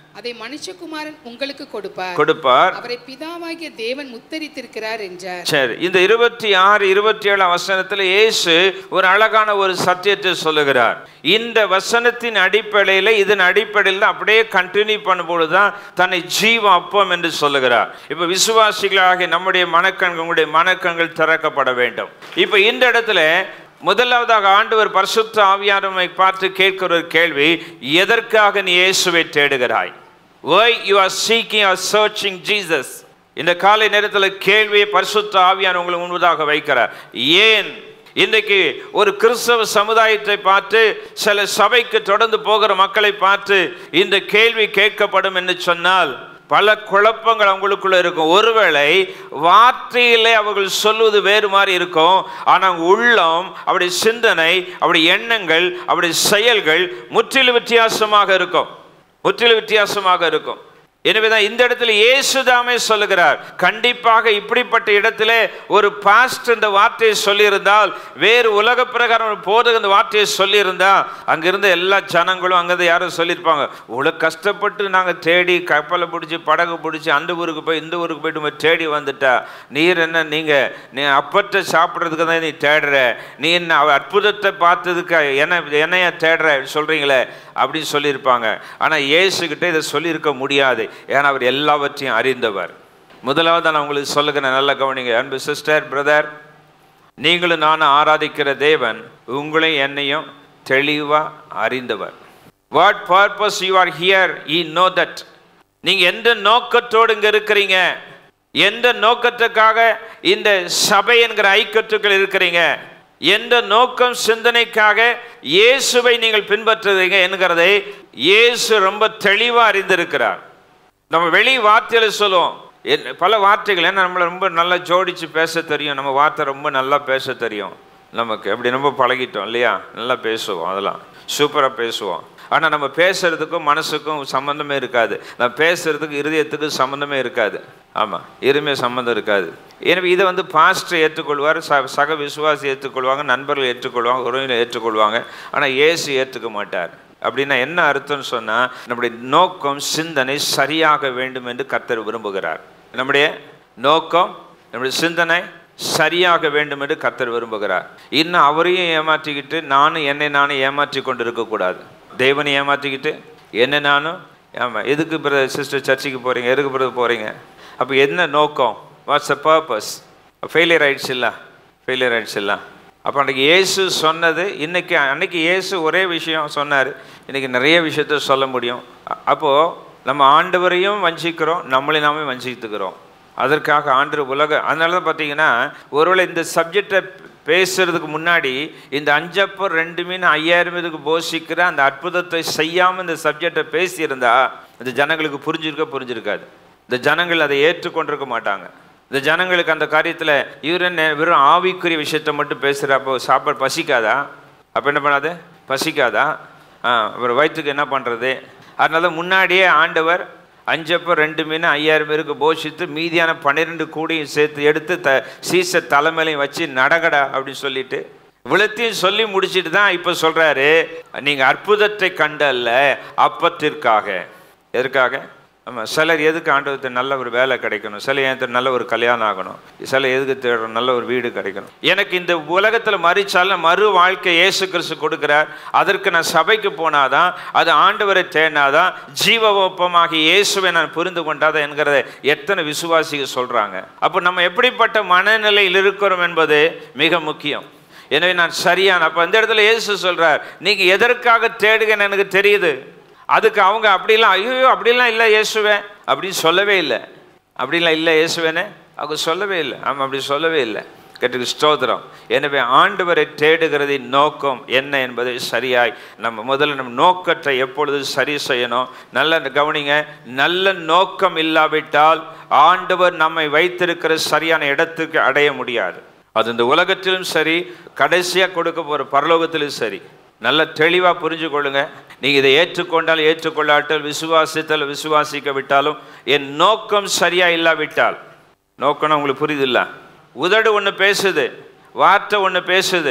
அதை மனுஷகுமாரன் உங்களுக்கு கொடுப்பார் கொடுப்பார் அவரை பிதாவாகிய தேவன் முத்தரித்திருக்கிறார் என்றார் சரி இந்த இருபத்தி ஆறு இருபத்தி ஏழு வசனத்தில் இயேசு ஒரு அழகான ஒரு சத்தியத்தை சொல்லுகிறார் இந்த வசனத்தின் அடிப்படையில் இதன் அடிப்படையில் அப்படியே கண்டினியூ பண்ணும்பொழுது தான் தன்னை ஜீவ அப்பம் என்று சொல்லுகிறார் இப்போ விசுவாசிகளாகிய நம்முடைய மனக்கண்கள் உங்களுடைய மனக்கண்கள் திறக்கப்பட வேண்டும் இப்போ இந்த இடத்துல முதலாவதாக ஆண்டவர் பரிசுத்த ஆவியானவரை பார்த்து கேட்கிற ஒரு கேள்வி எதற்காக நீ இயேசுவை தேடுகிறாய் why you are seeking or searching Jesus இந்த காலை நேரத்தில் கேள்வியை பரிசுத்த ஆவியான உங்களுக்கு முன்பதாக வைக்கிறார் ஏன் இன்றைக்கு ஒரு கிறிஸ்தவ சமுதாயத்தை பார்த்து சில சபைக்கு தொடர்ந்து போகிற மக்களை பார்த்து இந்த கேள்வி கேட்கப்படும் என்று சொன்னால் பல குழப்பங்கள் அவங்களுக்குள்ள இருக்கும் ஒருவேளை வார்த்தையிலே அவர்கள் சொல்வது வேறு மாதிரி இருக்கும் ஆனால் உள்ளம் அவருடைய சிந்தனை அவருடைய எண்ணங்கள் அவருடைய செயல்கள் முற்றிலும் வித்தியாசமாக இருக்கும் முற்றிலும் வித்தியாசமாக இருக்கும் எனவேதான் இந்த இடத்துல இயேசுதாமே சொல்லுகிறார் கண்டிப்பாக இப்படிப்பட்ட இடத்திலே ஒரு பாஸ்ட் இந்த வார்த்தையை சொல்லியிருந்தால் வேறு உலக பிரகாரம் ஒரு போதக இந்த வார்த்தையை சொல்லியிருந்தா அங்கிருந்த எல்லா ஜனங்களும் அங்கிருந்து யாரும் சொல்லியிருப்பாங்க இவ்வளோ கஷ்டப்பட்டு நாங்கள் தேடி கப்பலை பிடிச்சி படகு பிடிச்சி அந்த ஊருக்கு போய் இந்த ஊருக்கு போயிட்டு உங்க தேடி வந்துட்டா நீர் என்ன நீங்கள் நீ அப்பத்தை சாப்பிட்றதுக்கு தான் நீ தேடுற நீ என்ன அவ அற்புதத்தை பார்த்ததுக்கு என்ன என்னைய தேடுற சொல்கிறீங்களே அப்படின்னு சொல்லியிருப்பாங்க ஆனால் இயேசுகிட்ட இதை சொல்லியிருக்க முடியாது ஏன்னா அவர் எல்லாவற்றையும் அறிந்தவர் முதலாவது நான் உங்களுக்கு சொல்லுகிறேன் நல்ல கவனிங்க அன்பு சிஸ்டர் பிரதர் நீங்களும் நானும் ஆராதிக்கிற தேவன் உங்களையும் என்னையும் தெளிவாக அறிந்தவர் what purpose you are here I know that நீங்கள் எந்த நோக்கத்தோடு இங்கே இருக்கிறீங்க எந்த நோக்கத்துக்காக இந்த சபை என்கிற ஐக்கத்துக்கள் இருக்கிறீங்க எந்த நோக்கம் சிந்தனைக்காக இயேசுவை நீங்கள் பின்பற்றுறீங்க என்கிறதை இயேசு ரொம்ப தெளிவாக அறிந்திருக்கிறார் நம்ம வெளி வார்த்தையில சொல்லுவோம் என்- பல வார்த்தைகள் ஏன்னா நம்மளை ரொம்ப நல்லா ஜோடிச்சு பேச தெரியும் நம்ம வார்த்தை ரொம்ப நல்லா பேச தெரியும் நமக்கு அப்படி ரொம்ப பழகிட்டோம் இல்லையா நல்லா பேசுவோம் அதெல்லாம் சூப்பராக பேசுவோம் ஆனால் நம்ம பேசுறதுக்கும் மனசுக்கும் சம்மந்தமே இருக்காது நம்ம பேசுறதுக்கு இருதயத்துக்கு சம்மந்தமே இருக்காது ஆமாம் எதுவுமே சம்மந்தம் இருக்காது எனவே இதை வந்து பாஸ்டர் ஏற்றுக்கொள்வார் ச சக விசுவாசி ஏற்றுக்கொள்வாங்க நண்பர்கள் ஏற்றுக்கொள்வாங்க உறவினர் ஏற்றுக்கொள்வாங்க ஆனால் இயேசு ஏற்றுக்க மாட்டார் அப்படின்னா என்ன அர்த்தம்னு சொன்னால் நம்முடைய நோக்கம் சிந்தனை சரியாக வேண்டும் என்று கர்த்தர் விரும்புகிறார் நம்முடைய நோக்கம் நம்முடைய சிந்தனை சரியாக வேண்டும் என்று கர்த்தர் விரும்புகிறார் இன்னும் அவரையும் ஏமாற்றிக்கிட்டு நானும் என்னை நானும் ஏமாற்றி கொண்டு இருக்கக்கூடாது தேவனை ஏமாற்றிக்கிட்டு என்ன நானும் ஆமாம் எதுக்கு பிரதர் சிஸ்டர் சர்ச்சுக்கு போகிறீங்க எதுக்கு பிரதர் போகிறீங்க அப்போ என்ன நோக்கம் வாட்ஸ் அ பர்பஸ் ஃபெயிலியர் ஆயிடுச்சு இல்லை ஃபெயிலியர் ஆயிடுச்சு இல்லை அப்போ அன்றைக்கி இயேசு சொன்னது இன்னைக்கு அன்னைக்கு இயேசு ஒரே விஷயம் சொன்னார் இன்னைக்கு நிறைய விஷயத்த சொல்ல முடியும் அ- அப்போ நம்ம ஆண்டவரையும் வஞ்சிக்கிறோம் நம்மளை நாமே வஞ்சித்துக்கிறோம் அதற்காக ஆண்டு உலக அதனால தான் பார்த்தீங்கன்னா ஒருவேளை இந்த சப்ஜெக்டை பேசுறதுக்கு முன்னாடி இந்த அஞ்சப்பர் ரெண்டு மீன் ஐயாயிரம் இதுக்கு போஷிக்கிற அந்த அற்புதத்தை செய்யாமல் இந்த சப்ஜெக்டை பேசியிருந்தா இந்த ஜனங்களுக்கு புரிஞ்சிருக்க புரிஞ்சிருக்காது இந்த ஜனங்கள் அதை ஏற்றுக்கொண்டிருக்க மாட்டாங்க இந்த ஜனங்களுக்கு அந்த காரியத்தில் இவர் என்ன வெறும் ஆவிக்குரிய விஷயத்தை மட்டும் பேசுகிறப்போ சாப்பாடு பசிக்காதா அப்போ என்ன பண்ணாது பசிக்காதா ஆ அப்புறம் வயிற்றுக்கு என்ன பண்ணுறது அதனால முன்னாடியே ஆண்டவர் அஞ்சப்போ ரெண்டு மீன் ஐயாயிரம் பேருக்கு போஷித்து மீதியான பன்னிரெண்டு கூடையும் சேர்த்து எடுத்து த சீச தலைமையிலையும் வச்சு நடகடா அப்படின்னு சொல்லிட்டு இவ்வளத்தையும் சொல்லி முடிச்சிட்டு தான் இப்போ சொல்கிறாரு நீங்கள் அற்புதத்தை கண்டல்ல அப்பத்திற்காக எதற்காக ஆமாம் சிலர் எதுக்கு ஆண்டவத்தை நல்ல ஒரு வேலை கிடைக்கணும் சில ஏன் நல்ல ஒரு கல்யாணம் ஆகணும் சில எதுக்கு தேடணும் நல்ல ஒரு வீடு கிடைக்கணும் எனக்கு இந்த உலகத்தில் மறிச்சாலும் மறு வாழ்க்கை இயேசு கிறிஸ்து கொடுக்குறார் அதற்கு நான் சபைக்கு போனாதான் அது ஆண்டவரை தேடினாதான் ஜீவவோப்பமாகி இயேசுவை நான் புரிந்து கொண்டாதான் என்கிறத எத்தனை விசுவாசிகள் சொல்கிறாங்க அப்போ நம்ம எப்படிப்பட்ட மனநிலையில் இருக்கிறோம் என்பது மிக முக்கியம் எனவே நான் சரியான அப்போ இந்த இடத்துல இயேசு சொல்கிறார் நீங்கள் எதற்காக தேடுங்கன்னு எனக்கு தெரியுது அதுக்கு அவங்க அப்படிலாம் ஐயோ அப்படிலாம் இல்லை இயேசுவே அப்படின்னு சொல்லவே இல்லை அப்படிலாம் இல்லை இயேசுவேனே அவங்க சொல்லவே இல்லை ஆமாம் அப்படி சொல்லவே இல்லை கேட்டுக்கு ஸ்தோத்திரம் எனவே ஆண்டவரை தேடுகிறதின் நோக்கம் என்ன என்பதை சரியாய் நம்ம முதல்ல நம்ம நோக்கத்தை எப்பொழுது சரி செய்யணும் நல்ல கவனிங்க நல்ல நோக்கம் இல்லாவிட்டால் ஆண்டவர் நம்மை வைத்திருக்கிற சரியான இடத்துக்கு அடைய முடியாது அது இந்த உலகத்திலும் சரி கடைசியாக கொடுக்க போகிற பரலோகத்திலும் சரி நல்ல தெளிவாக புரிஞ்சு கொள்ளுங்க நீங்கள் இதை ஏற்றுக்கொண்டால் ஏற்றுக்கொள்ளாட்டால் விசுவாசித்தால் விசுவாசிக்க விட்டாலும் என் நோக்கம் சரியாக இல்லாவிட்டால் நோக்கம்னா உங்களுக்கு புரியுதில்ல உதடு ஒன்று பேசுது வார்த்தை ஒன்று பேசுது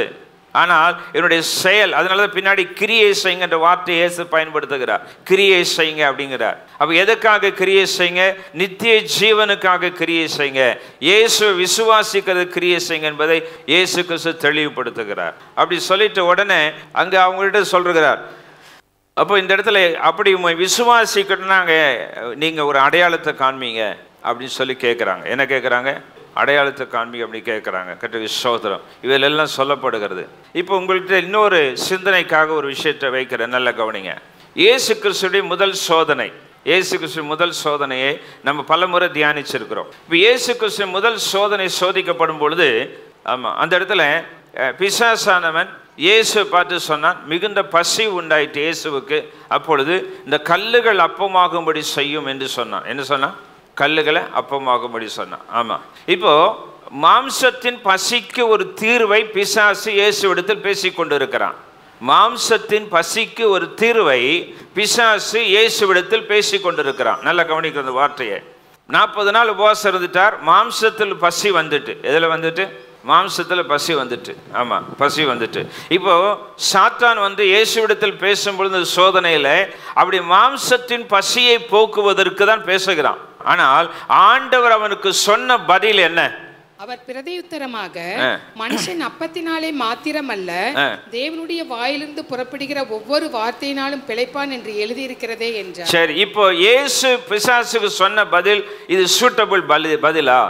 ஆனால் என்னுடைய செயல் அதனால தான் பின்னாடி கிரியை செய்யுங்கன்ற வார்த்தை இயேசு பயன்படுத்துகிறார் கிரியை செய்யுங்க அப்படிங்கிறார் அப்போ எதுக்காக கிரியை செய்யுங்க நித்திய ஜீவனுக்காக கிரியை செய்யுங்க இயேசு விசுவாசிக்கிறது கிரியை செய்யுங்க என்பதை இயேசு கிறிஸ்து தெளிவுபடுத்துகிறார் அப்படி சொல்லிட்டு உடனே அங்கே அவங்கள்ட்ட சொல்லுகிறார் அப்போ இந்த இடத்துல அப்படி உண்மை விசுவாசிக்கணும்னாங்க நீங்கள் ஒரு அடையாளத்தை காண்பீங்க அப்படின்னு சொல்லி கேட்குறாங்க என்ன கேட்குறாங்க அடையாளத்தை காண்பீங்க அப்படி கேட்குறாங்க கட்டு சோதரம் இதில் எல்லாம் சொல்லப்படுகிறது இப்போ உங்கள்கிட்ட இன்னொரு சிந்தனைக்காக ஒரு விஷயத்தை வைக்கிறேன் நல்ல கவனிங்க இயேசு கிறிஸ்துடைய முதல் சோதனை இயேசு கிறிஸ்து முதல் சோதனையை நம்ம பலமுறை தியானிச்சிருக்கிறோம் இப்போ இயேசு கிறிஸ்து முதல் சோதனை சோதிக்கப்படும் பொழுது ஆமாம் அந்த இடத்துல அஹ், பிசாசானவன் இயேசு பார்த்து சொன்னான் மிகுந்த பசி உண்டாயிட்டு இயேசுவுக்கு அப்பொழுது இந்த கல்லுகள் அப்பமாகும்படி செய்யும் என்று சொன்னான் என்ன சொன்னான் கல்லுகளை அப்பமாகும்படி சொன்னான் ஆமாம் இப்போ மாம்சத்தின் பசிக்கு ஒரு தீர்வை பிசாசு இயேசுவிடத்தில் பேசிக் கொண்டிருக்கிறான் மாம்சத்தின் பசிக்கு ஒரு தீர்வை பிசாசு இயேசுவிடத்தில் பேசிக் கொண்டிருக்கிறான் நல்லா கவனிக்கிற அந்த வார்த்தையை நாற்பது நாள் உபவாசம் இருந்துட்டார் மாம்சத்தில் பசி வந்துட்டு எதில் வந்துட்டு மாம்சத்தில் பசி வந்துட்டு ஆமாம் பசி வந்துட்டு இப்போ சாத்தான் வந்து இயேசுவிடத்தில் பேசும்பொழுது சோதனையில் அப்படி மாம்சத்தின் பசியை போக்குவதற்கு தான் பேசுகிறான் ஆனால் ஆண்டவர் அவனுக்கு சொன்ன பதில் என்ன அவர் பிரதியுத்தரமாக ஆ. மனுஷன் அப்பத்தினாலே மாத்திரமல்ல ஆ. தேவனுடைய வாயிலிருந்து புறப்படுகிற ஒவ்வொரு வார்த்தையினாலும் பிழைப்பான் என்று எழுதியிருக்கிறதே என்றார் சரி இப்போ இயேசு பிசாசுக்கு சொன்ன பதில் இது சூட்டபிள் பலி பதிலா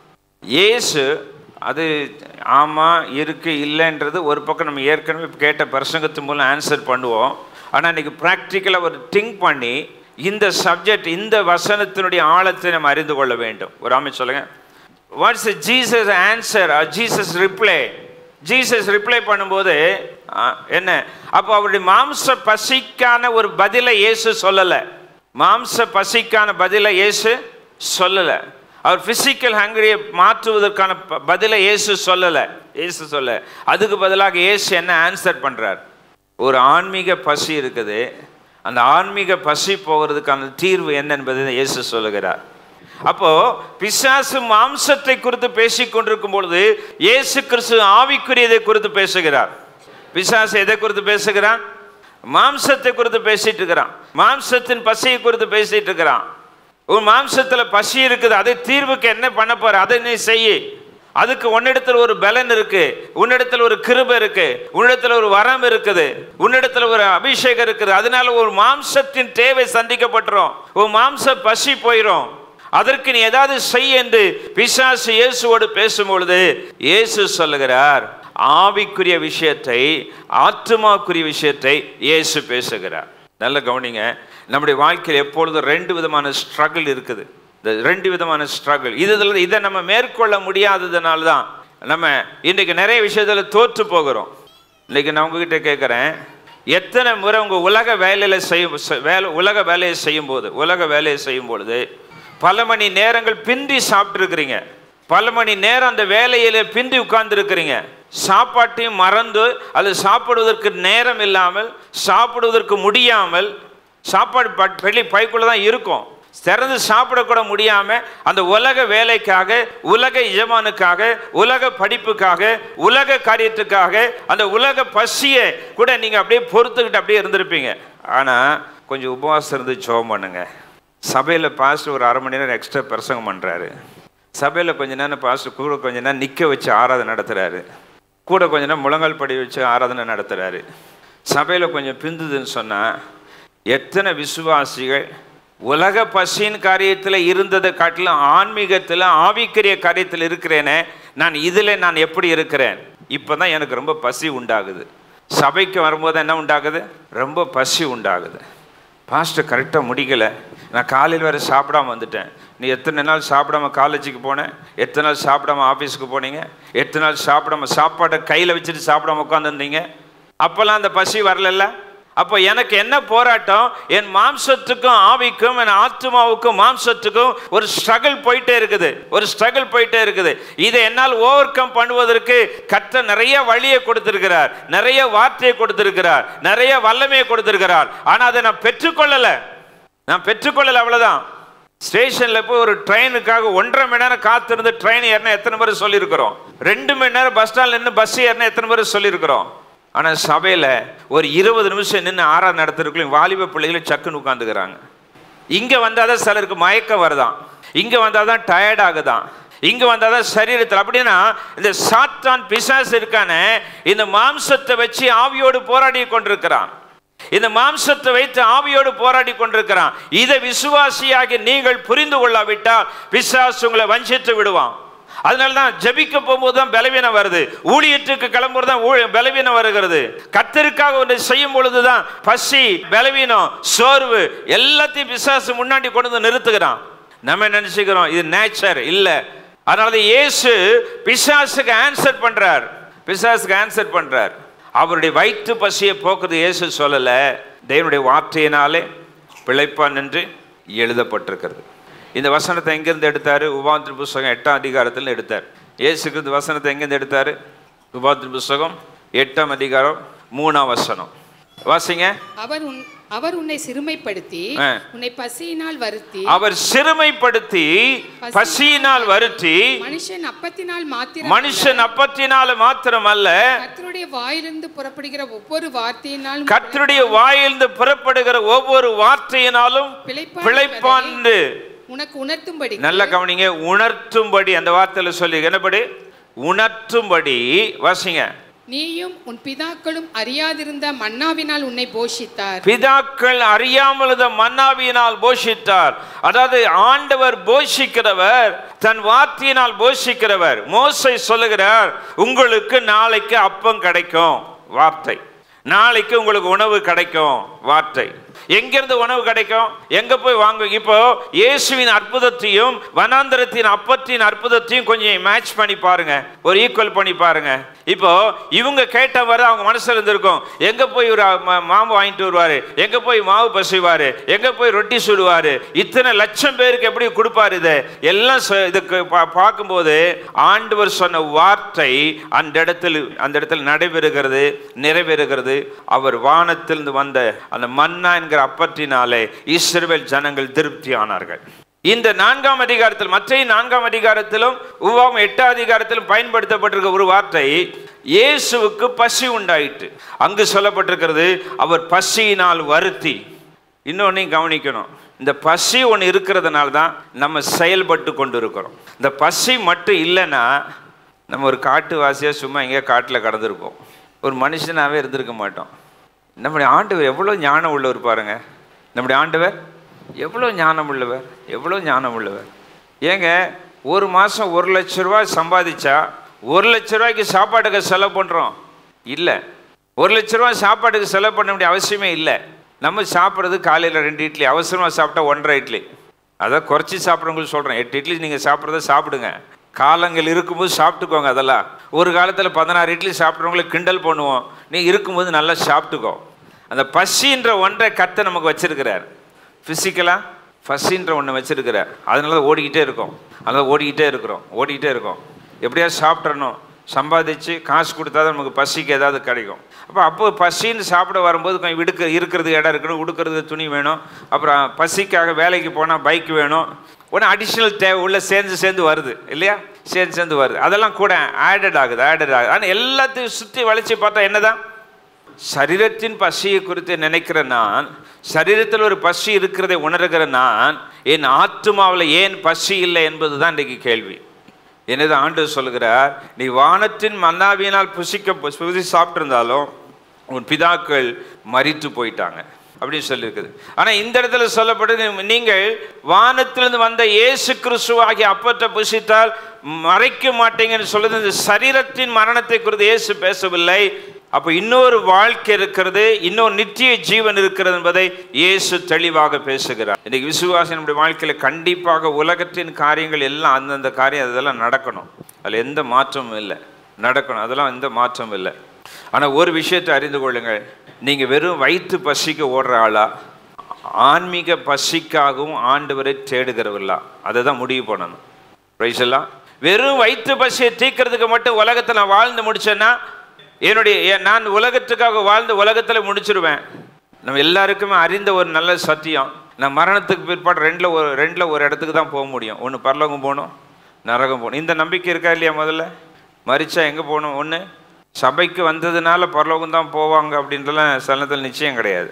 இயேசு அது ஆமாம் இருக்கு இல்லைன்றது ஒரு பக்கம் நம்ம ஏற்கனவே கேட்ட பிரசங்கத்து மூலம் ஆன்சர் பண்ணுவோம் ஆனால் இன்னைக்கு ப்ராக்டிக்கலாக ஒரு திங்க் பண்ணி இந்த சப்ஜெக்ட் இந்த வசனத்தினுடைய ஆழத்தை நம்ம அறிந்து கொள்ள வேண்டும் ஒரு ஆமை சொல்லுங்க what's Jesus answer Jesus reply Jesus reply பண்ணும்போது ஆ, என்ன அப்போ அவருடைய மாம்ச பசிக்கான ஒரு பதிலை இயேசு சொல்லலை மாம்ச பசிக்கான பதிலை இயேசு சொல்லலை அவர் ஃபிசிக்கல் ஹங்கரியை மாற்றுவதற்கான ப- பதிலை இயேசு சொல்லலை இயேசு சொல்ல அதுக்கு பதிலாக இயேசு என்ன ஆன்சர் பண்ணுறார் ஒரு ஆன்மீக பசி இருக்குது அந்த ஆன்மீக பசி போகிறதுக்கான தீர்வு என்ன என்பதை இயேசு சொல்லுகிறார் அப்போ பிசாசு மாம்சத்தை குறித்து பேசிக் கொண்டிருக்கும் பொழுது இயேசு கிறிஸ்து ஆவிக்குரியதை குறித்து பேசுகிறார் பிசாசு எதை குறித்து பேசுகிறான் மாம்சத்தை குறித்து பேசிட்டு இருக்கிறான் மாம்சத்தின் பசியை குறித்து பேசிட்டு இருக்கிறான் உன் மாம்சத்துல பசி இருக்குது அதை தீர்வுக்கு என்ன பண்ண போற அதை நீ செய்யு அதுக்கு உன்னிடத்தில் ஒரு பலன் இருக்கு உன்னிடத்தில் ஒரு கிருபை இருக்கு உன்னிடத்தில் ஒரு வரம் இருக்குது உன்னிடத்தில் ஒரு அபிஷேகம் இருக்குது அதனால ஒரு மாம்சத்தின் தேவை சந்திக்கப்பட்டுரும் உன் மாம்ச பசி போயிடும் அதற்கு நீ ஏதாவது செய் என்று பிசாசு இயேசுவோடு பேசும்பொழுது இயேசு சொல்லுகிறார் ஆவிக்குரிய விஷயத்தை ஆத்துமாக்குரிய விஷயத்தை இயேசு பேசுகிறார் நல்ல கவனிங்க நம்முடைய வாழ்க்கையில் எப்பொழுதும் ரெண்டு விதமான ஸ்ட்ரகிள் இருக்குது இந்த ரெண்டு விதமான ஸ்ட்ரகிள் இதில் இதை நம்ம மேற்கொள்ள முடியாததுனால தான் நம்ம இன்றைக்கு நிறைய விஷயத்தில் தோற்று போகிறோம் இன்னைக்கு நான் உங்ககிட்ட கேட்குறேன் எத்தனை முறை உங்கள் உலக வேலையில் செய்யும் செ- வேலை உலக வேலையை செய்யும்போது உலக வேலையை செய்யும் பொழுது பல மணி நேரங்கள் பிந்தி சாப்பிட்ருக்கிறீங்க பல மணி நேரம் அந்த வேலையில பிந்தி உட்கார்ந்துருக்கிறீங்க சாப்பாட்டையும் மறந்து அது சாப்பிடுவதற்கு நேரம் இல்லாமல் சாப்பிடுவதற்கு முடியாமல் சாப்பாடு ப- வெளி பைக்குள்ள தான் இருக்கும் திறந்து சாப்பிடக்கூட முடியாம அந்த உலக வேலைக்காக உலக எஜமானுக்காக உலக படிப்புக்காக உலக காரியத்துக்காக அந்த உலக பசியை கூட நீங்க அப்படியே பொறுத்துக்கிட்டு அப்படியே இருந்திருப்பீங்க ஆனா கொஞ்சம் உபவாசம் இருந்து ஜெபம் பண்ணுங்க சபையில் பாஸ்டர் ஒரு அரை மணி நேரம் எக்ஸ்ட்ரா பிரசங்கம் பண்ணுறாரு சபையில் கொஞ்ச நேரம் பாஸ்டர் கூட கொஞ்ச நேரம் நிற்க வச்சு ஆராதனை நடத்துகிறாரு கூட கொஞ்ச நேரம் முழங்கால் படி வச்சு ஆராதனை நடத்துகிறாரு சபையில் கொஞ்சம் பிந்துதுன்னு சொன்னால் எத்தனை விசுவாசிகள் உலக பசியின் காரியத்தில் இருந்ததை காட்டிலும் ஆன்மீகத்தில் ஆவிக்குரிய காரியத்தில் இருக்கிறேனே நான் இதில் நான் எப்படி இருக்கிறேன் இப்போ தான் எனக்கு ரொம்ப பசி உண்டாகுது சபைக்கு வரும்போது என்ன உண்டாகுது ரொம்ப பசி உண்டாகுது பாஸ்டர் கரெக்டாக முடிக்கலை நான் காலையில் வேறு சாப்பிடாம வந்துட்டேன் நீ எத்தனை நாள் சாப்பிடாம காலேஜுக்கு போனேன் எத்தனை நாள் சாப்பிடாம ஆஃபீஸுக்கு போனீங்க எத்தனை நாள் சாப்பிடாம சாப்பாட்டை கையில் வச்சுட்டு சாப்பிடாம உட்காந்துருந்தீங்க அப்போல்லாம் அந்த பசி வரலல்ல அப்போ எனக்கு என்ன போராட்டம் என் மாம்சத்துக்கும் ஆவிக்கும் என் ஆத்மாவுக்கும் மாம்சத்துக்கும் ஒரு ஸ்ட்ரகிள் போயிட்டே இருக்குது ஒரு ஸ்ட்ரகிள் போயிட்டே இருக்குது இதை என்னால் ஓவர் கம் பண்ணுவதற்கு கத்த நிறைய வழியை கொடுத்திருக்கிறார் நிறைய வார்த்தையை கொடுத்திருக்கிறார் நிறைய வல்லமையை கொடுத்திருக்கிறார் ஆனால் அதை நான் பெற்றுக்கொள்ளலை நான் பெற்றுக்கொள்ளலை அவ்வளவுதான் ஸ்டேஷன்ல போய் ஒரு ட்ரெயினுக்காக ஒன்றரை மணி நேரம் காத்திருந்து ட்ரெயின் ஏறினா எத்தனை பேர் சொல்லியிருக்கிறோம் ரெண்டு மணி நேரம் பஸ் ஸ்டாண்ட்ல நின்று பஸ் ஏறினா எத்தனை பேர் சொல்லியிருக்கிறோம் ஆனா சபையில ஒரு இருபது நிமிஷம் நின்று ஆறாவது நடத்துறதுக்குள்ள வாலிப பிள்ளைகளை சக்குன்னு உட்காந்துக்கிறாங்க இங்க வந்தாதான் சிலருக்கு மயக்கம் வருதாம் இங்க வந்தாதான் டயர்ட் ஆகுதாம் இங்க வந்தாதான் சரீரத்தில் அப்படின்னா இந்த சாத்தான் பிசாசு இருக்கானே இந்த மாம்சத்தை வச்சு ஆவியோடு போராடி கொண்டிருக்கிறான் இந்த மாம்சத்தை வைத்து ஆவியோடு போராடி கொண்டிருக்கிறான் இதை விசுவாசியாகி நீங்கள் புரிந்து கொள்ளாவிட்டால் பிசாசு உங்களை வஞ்சித்து விடுவான் அதனால தான் ஜபிக்க போகும்போது தான் பலவீனம் வருது ஊழியத்துக்கு கிளம்புறது தான் ஊழி- பலவீனம் வருகிறது கத்தருக்காக ஒன்று செய்யும் பொழுது தான் பசி பலவீனம் சோர்வு எல்லாத்தையும் பிசாசு முன்னாடி கொண்டு வந்து நிறுத்துகிறான் நம்ம நினைச்சுக்கிறோம் இது நேச்சர் இல்ல அதனால தான் இயேசு பிசாசுக்கு ஆன்சர் பண்றார் பிசாசுக்கு ஆன்சர் பண்றார் அவருடைய வயிற்று பசியை போக்குறது இயேசு சொல்லல தேவனுடைய வார்த்தையினாலே பிழைப்பான் என்று எழுதப்பட்டிருக்கிறது இந்த வசனத்தை எங்கிருந்து எடுத்தாரு உபாந்திர புஸ்தகம் எட்டாம் அதிகாரத்தில் எடுத்தார் இயேசு கிறிஸ்து வசனத்தை எங்கிருந்து எடுத்தாரு உபாந்திர புஸ்தகம் எட்டாம் அதிகாரம் மூணாம் வசனம் வாசிங்க அவர் உன் அவர் உன்னை சிறுமைப்படுத்தி ஆ. உன்னை பசியினால் வருத்தி அவர் சிறுமைப்படுத்தி பசியினால் வருத்தி மனுஷன் அப்பத்தினால் மாத்திரம் மனுஷன் அப்பத்தினால மாத்திரமல்ல கர்த்தருடைய வாயிலிருந்து புறப்படுகிற ஒவ்வொரு வார்த்தையினாலும் கர்த்தருடைய வாயிலிருந்து புறப்படுகிற ஒவ்வொரு வார்த்தையினாலும் பிழைப்பான் பிழைப்பான் என்று உனக்கு உணர்த்தும்படி நல்ல கவனிங்க உணர்த்தும்படி அந்த வார்த்தையில சொல்லி என்னபடி உணர்த்தும்படி வாசிங்க நீயும் உன் பிதாக்களும் அறியாதிருந்த மன்னாவினால் உன்னை போஷித்தார் பிதாக்கள் அறியாமல் இருந்த மன்னாவியினால் போஷித்தார் அதாவது ஆண்டவர் போஷிக்கிறவர் தன் வார்த்தையினால் போஷிக்கிறவர் மோசை சொல்லுகிறார் உங்களுக்கு நாளைக்கு அப்பம் கிடைக்கும் வார்த்தை நாளைக்கு உங்களுக்கு உணவு கிடைக்கும் வார்த்தை எங்கிருந்து உணவு கிடைக்கும் எங்க போய் வாங்க இப்போ இயேசுவின் அற்புதத்தையும் வனாந்தரத்தின் அப்பத்தின் அற்புதத்தையும் கொஞ்சம் மேட்ச் பண்ணி பாருங்க ஒரு ஈக்குவல் பண்ணி பாருங்க இப்போ இவங்க கேட்ட வர அவங்க மனசுல இருந்திருக்கும் எங்க போய் ஒரு ம- மாவு வாங்கிட்டு வருவாரு எங்க போய் மாவு பசுவாரு எங்க போய் ரொட்டி சுடுவாரு இத்தனை லட்சம் பேருக்கு எப்படி கொடுப்பாரு இதை எல்லாம் சொ- இதுக்கு பா- பார்க்கும்போது ஆண்டவர் சொன்ன வார்த்தை அந்த இடத்தில் அந்த இடத்தில் நடைபெறுகிறது நிறைவேறுகிறது அவர் வானத்திலிருந்து வந்த அந்த மன்னா என்கிற அப்பற்றினாலே இஸ்ரவேல் ஜனங்கள் திருப்தி ஆனார்கள் இந்த நான்காம் அதிகாரத்தில் மற்ற நான்காம் அதிகாரத்திலும் உவாம் எட்டாம் அதிகாரத்திலும் பயன்படுத்தப்பட்டிருக்க ஒரு வார்த்தை இயேசுவுக்கு பசி உண்டாயிற்று அங்கு சொல்லப்பட்டிருக்கிறது அவர் பசியினால் வருத்தி இன்னொன்னையும் கவனிக்கணும் இந்த பசி ஒன்று இருக்கிறதுனால தான் நம்ம செயல்பட்டு கொண்டு இருக்கிறோம் இந்த பசி மட்டும் இல்லைன்னா நம்ம ஒரு காட்டுவாசியாக சும்மா எங்கேயோ காட்டில் கடந்திருப்போம் ஒரு மனுஷனாகவே இருந்திருக்க மாட்டோம் நம்முடைய ஆண்டவர் எவ்வளோ ஞானம் உள்ளவர் பாருங்க நம்முடைய ஆண்டவர் எவ்வளோ ஞானம் உள்ளவர் எவ்வளோ ஞானம் உள்ளவர் ஏங்க ஒரு மாதம் ஒரு லட்ச ரூபாய் சம்பாதிச்சா ஒரு லட்ச ரூபாய்க்கு சாப்பாட்டுக்கு செலவு பண்ணுறோம் இல்லை ஒரு லட்ச ரூபாய் சாப்பாட்டுக்கு செலவு பண்ண வேண்டிய அவசியமே இல்லை நம்ம சாப்பிட்றது காலையில் ரெண்டு இட்லி அவசரமாக சாப்பிட்டா ஒன்றரை இட்லி அதை குறைச்சி சாப்பிட்றவங்களுக்கு சொல்கிறேன் எட்டு இட்லி நீங்கள் சாப்பிட்றத சாப்பிடுங்க காலங்கள் இருக்கும்போது சாப்பிட்டுக்கோங்க அதெல்லாம் ஒரு காலத்தில் பதினாறு இட்லி சாப்பிட்றவங்களை கிண்டல் பண்ணுவோம் நீ இருக்கும்போது நல்லா சாப்பிட்டுக்கோ அந்த பசின்ற ஒன்றை கத்தை நமக்கு வச்சிருக்கிறார் ஃபிசிக்கலாக பசின்ற ஒன்று வச்சிருக்கிறார் அதனால தான் ஓடிக்கிட்டே இருக்கோம் அதனால ஓடிக்கிட்டே இருக்கிறோம் ஓடிக்கிட்டே இருக்கோம் எப்படியா சாப்பிட்றணும் சம்பாதிச்சு காசு கொடுத்தா தான் நமக்கு பசிக்கு ஏதாவது கிடைக்கும் அப்போ அப்போ பசின்னு சாப்பிட வரும்போது கொஞ்சம் விடுக்க இருக்கிறது இடம் இருக்கணும் உடுக்கிறது துணி வேணும் அப்புறம் பசிக்காக வேலைக்கு போனால் பைக் வேணும் ஒன்று அடிஷ்னல் தேவை உள்ள சேர்ந்து சேர்ந்து வருது இல்லையா சேர்ந்து சேர்ந்து வருது அதெல்லாம் கூட ஆடட் ஆகுது ஆடட் ஆகுது ஆனால் எல்லாத்தையும் சுற்றி வளைச்சி பார்த்தா என்னதான் சரீரத்தின் பசியை குறித்து நினைக்கிற நான் சரீரத்தில் ஒரு பசி இருக்கிறதை உணர்கிற நான் என் ஆத்துமாவில் ஏன் பசி இல்லை என்பதுதான் இன்றைக்கு கேள்வி எனது ஆண்டு சொல்கிறார் நீ வானத்தின் மன்னாவியினால் புசிக்க புசி சாப்பிட்டிருந்தாலும் உன் பிதாக்கள் மரித்து போயிட்டாங்க அப்படின்னு சொல்லியிருக்குது ஆனால் இந்த இடத்துல சொல்லப்படுது நீங்கள் வானத்திலிருந்து வந்த இயேசு கிறிஸ்துவாகிய அப்பத்தை புசித்தால் மறைக்க மாட்டீங்கன்னு சொல்லுது இந்த சரீரத்தின் மரணத்தை குறித்து இயேசு பேசவில்லை அப்போ இன்னொரு வாழ்க்கை இருக்கிறது இன்னொரு நித்திய ஜீவன் இருக்கிறது என்பதை இயேசு தெளிவாக பேசுகிறார் இன்னைக்கு விசுவாசி நம்முடைய வாழ்க்கையில் கண்டிப்பாக உலகத்தின் காரியங்கள் எல்லாம் அந்தந்த காரியம் அதெல்லாம் நடக்கணும் அதில் எந்த மாற்றமும் இல்லை நடக்கணும் அதெல்லாம் எந்த மாற்றமும் இல்லை ஆனால் ஒரு விஷயத்தை அறிந்து கொள்ளுங்கள் நீங்கள் வெறும் வயிற்று பசிக்கு ஓடுற ஆளா ஆன்மீக பசிக்காகவும் ஆண்டவரை தேடுகிறவர்களா அதை தான் முடிவு பண்ணணும் ரைசெல்லாம் வெறும் வயிற்று பசியை தீர்க்கறதுக்கு மட்டும் உலகத்தில் நான் வாழ்ந்து முடிச்சேன்னா என்னுடைய எ- நான் உலகத்துக்காக வாழ்ந்து உலகத்தில் முடிச்சிருவேன் நம்ம எல்லாருக்குமே அறிந்த ஒரு நல்ல சத்தியம் நான் மரணத்துக்கு பிற்பாடு ரெண்டில் ஒரு ரெண்டில் ஒரு இடத்துக்கு தான் போக முடியும் ஒன்று பரலோகம் போகணும் நரகம் போகணும் இந்த நம்பிக்கை இருக்கா இல்லையா முதல்ல மறிச்சா எங்கே போகணும் ஒன்று சபைக்கு வந்ததுனால பரலோகம் தான் போவாங்க அப்படின்றலாம் சில நேரத்தில் நிச்சயம் கிடையாது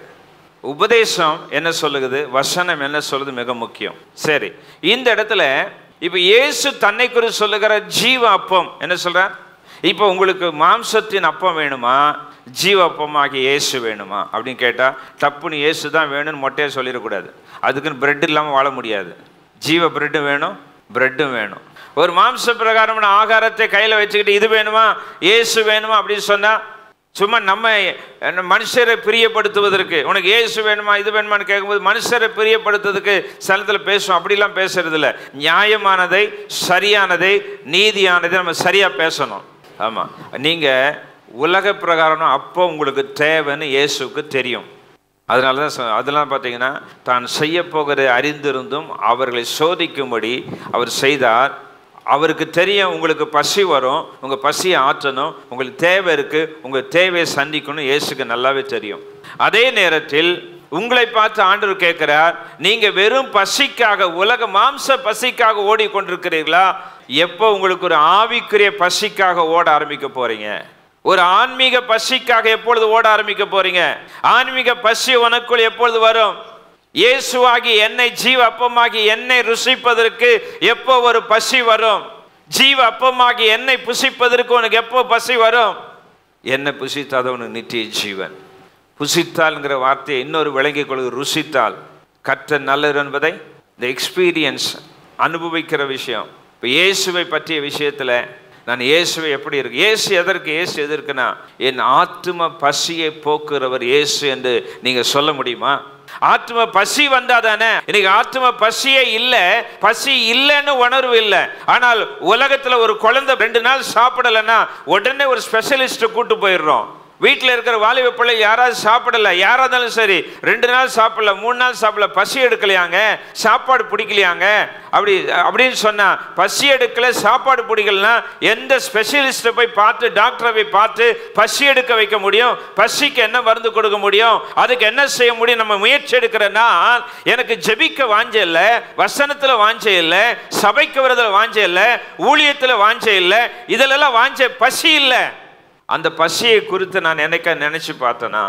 உபதேசம் என்ன சொல்லுகிறது வசனம் என்ன சொல்லுது மிக முக்கியம் சரி இந்த இடத்துல இப்போ இயேசு தன்னை குறித்து சொல்லுகிற ஜீவ அப்பம் என்ன சொல்றார் இப்போ உங்களுக்கு மாம்சத்தின் அப்பம் வேணுமா ஜீவ அப்பமாகிய இயேசு வேணுமா அப்படின்னு கேட்டால் தப்புன்னு இயேசு தான் வேணும்னு மொட்டையாக சொல்லிடக்கூடாது அதுக்குன்னு பிரெட் இல்லாமல் வாழ முடியாது ஜீவ பிரெட்டும் வேணும் பிரெட்டும் வேணும் ஒரு மாம்ச பிரகாரமான ஆகாரத்தை கையில் வச்சுக்கிட்டு இது வேணுமா இயேசு வேணுமா அப்படின்னு சொன்னால் சும்மா நம்ம என்ன மனுஷரை பிரியப்படுத்துவதற்கு உனக்கு ஏசு வேணுமா இது வேணுமான்னு கேட்கும்போது மனுஷரை பிரியப்படுத்துறதுக்கு சிலத்தில் பேசுவோம் அப்படிலாம் பேசுறது இல்லை நியாயமானதை சரியானதை நீதியானதை நம்ம சரியாக பேசணும் ஆமாம் நீங்கள் உலக பிரகாரம் அப்போ உங்களுக்கு தேவைன்னு இயேசுக்கு தெரியும் அதனால தான் சொ- அதெல்லாம் பார்த்தீங்கன்னா தான் செய்ய போகிறதை அறிந்திருந்தும் அவர்களை சோதிக்கும்படி அவர் செய்தார் அவருக்கு தெரியும் உங்களுக்கு பசி வரும் உங்கள் பசியை ஆற்றணும் உங்களுக்கு தேவை இருக்குது உங்கள் தேவையை சந்திக்கணும் இயேசுக்கு நல்லாவே தெரியும் அதே நேரத்தில் உங்களை பார்த்து ஆண்டவர் கேட்கிறார் நீங்க வெறும் பசிக்காக உலக மாம்ச பசிக்காக ஓடிக்கொண்டிருக்கிறீர்களா எப்போ உங்களுக்கு ஒரு ஆவிக்குரிய பசிக்காக ஓட ஆரம்பிக்க போறீங்க ஒரு ஆன்மீக பசிக்காக எப்பொழுது ஓட ஆரம்பிக்க போறீங்க ஆன்மீக பசி உனக்குள் எப்பொழுது வரும் இயேசுவாகி என்னை ஜீவ அப்பமாகி என்னை ருசிப்பதற்கு எப்போ ஒரு பசி வரும் ஜீவ அப்பமாகி என்னை புசிப்பதற்கு உனக்கு எப்போ பசி வரும் என்னை புசித்தாத உனக்கு நித்திய ஜீவன் புசித்தால்ங்கிற வார்த்தையை இன்னொரு விளங்கிக் கொள்வது ருசித்தால் கற்ற நல்லது என்பதை இந்த எக்ஸ்பீரியன்ஸ் அனுபவிக்கிற விஷயம் இப்போ இயேசுவை பற்றிய விஷயத்தில் நான் இயேசுவை எப்படி இருக்கு இயேசு எதற்கு இயேசு எதற்குனா என் ஆத்தும பசியை போக்குறவர் இயேசு என்று நீங்கள் சொல்ல முடியுமா ஆத்ம பசி வந்தா தானே இன்னைக்கு ஆத்ம பசியே இல்ல பசி இல்லைன்னு உணர்வு இல்லை ஆனால் உலகத்துல ஒரு குழந்தை ரெண்டு நாள் சாப்பிடலைன்னா உடனே ஒரு ஸ்பெஷலிஸ்ட் கூட்டு போயிடுறோம் வீட்டில் இருக்கிற வாலிப பிள்ளை யாராவது சாப்பிடல யாரா இருந்தாலும் சரி ரெண்டு நாள் சாப்பிடல மூணு நாள் சாப்பிடல பசி எடுக்கலையாங்க சாப்பாடு பிடிக்கலையாங்க அப்படி அப்படின்னு சொன்னா பசி எடுக்கல சாப்பாடு பிடிக்கலனா எந்த ஸ்பெஷலிஸ்ட்டை போய் பார்த்து டாக்டரை போய் பார்த்து பசி எடுக்க வைக்க முடியும் பசிக்கு என்ன மருந்து கொடுக்க முடியும் அதுக்கு என்ன செய்ய முடியும் நம்ம முயற்சி எடுக்கிறேன்னா எனக்கு ஜெபிக்க வாஞ்ச இல்லை வசனத்தில் வாஞ்ச இல்லை சபைக்கு வரதில் வாஞ்ச இல்லை ஊழியத்தில் வாஞ்ச இல்லை இதிலெல்லாம் வாஞ்ச பசி இல்லை அந்த பசியை குறித்து நான் என்னைக்கா நினைச்சு பார்த்தேனா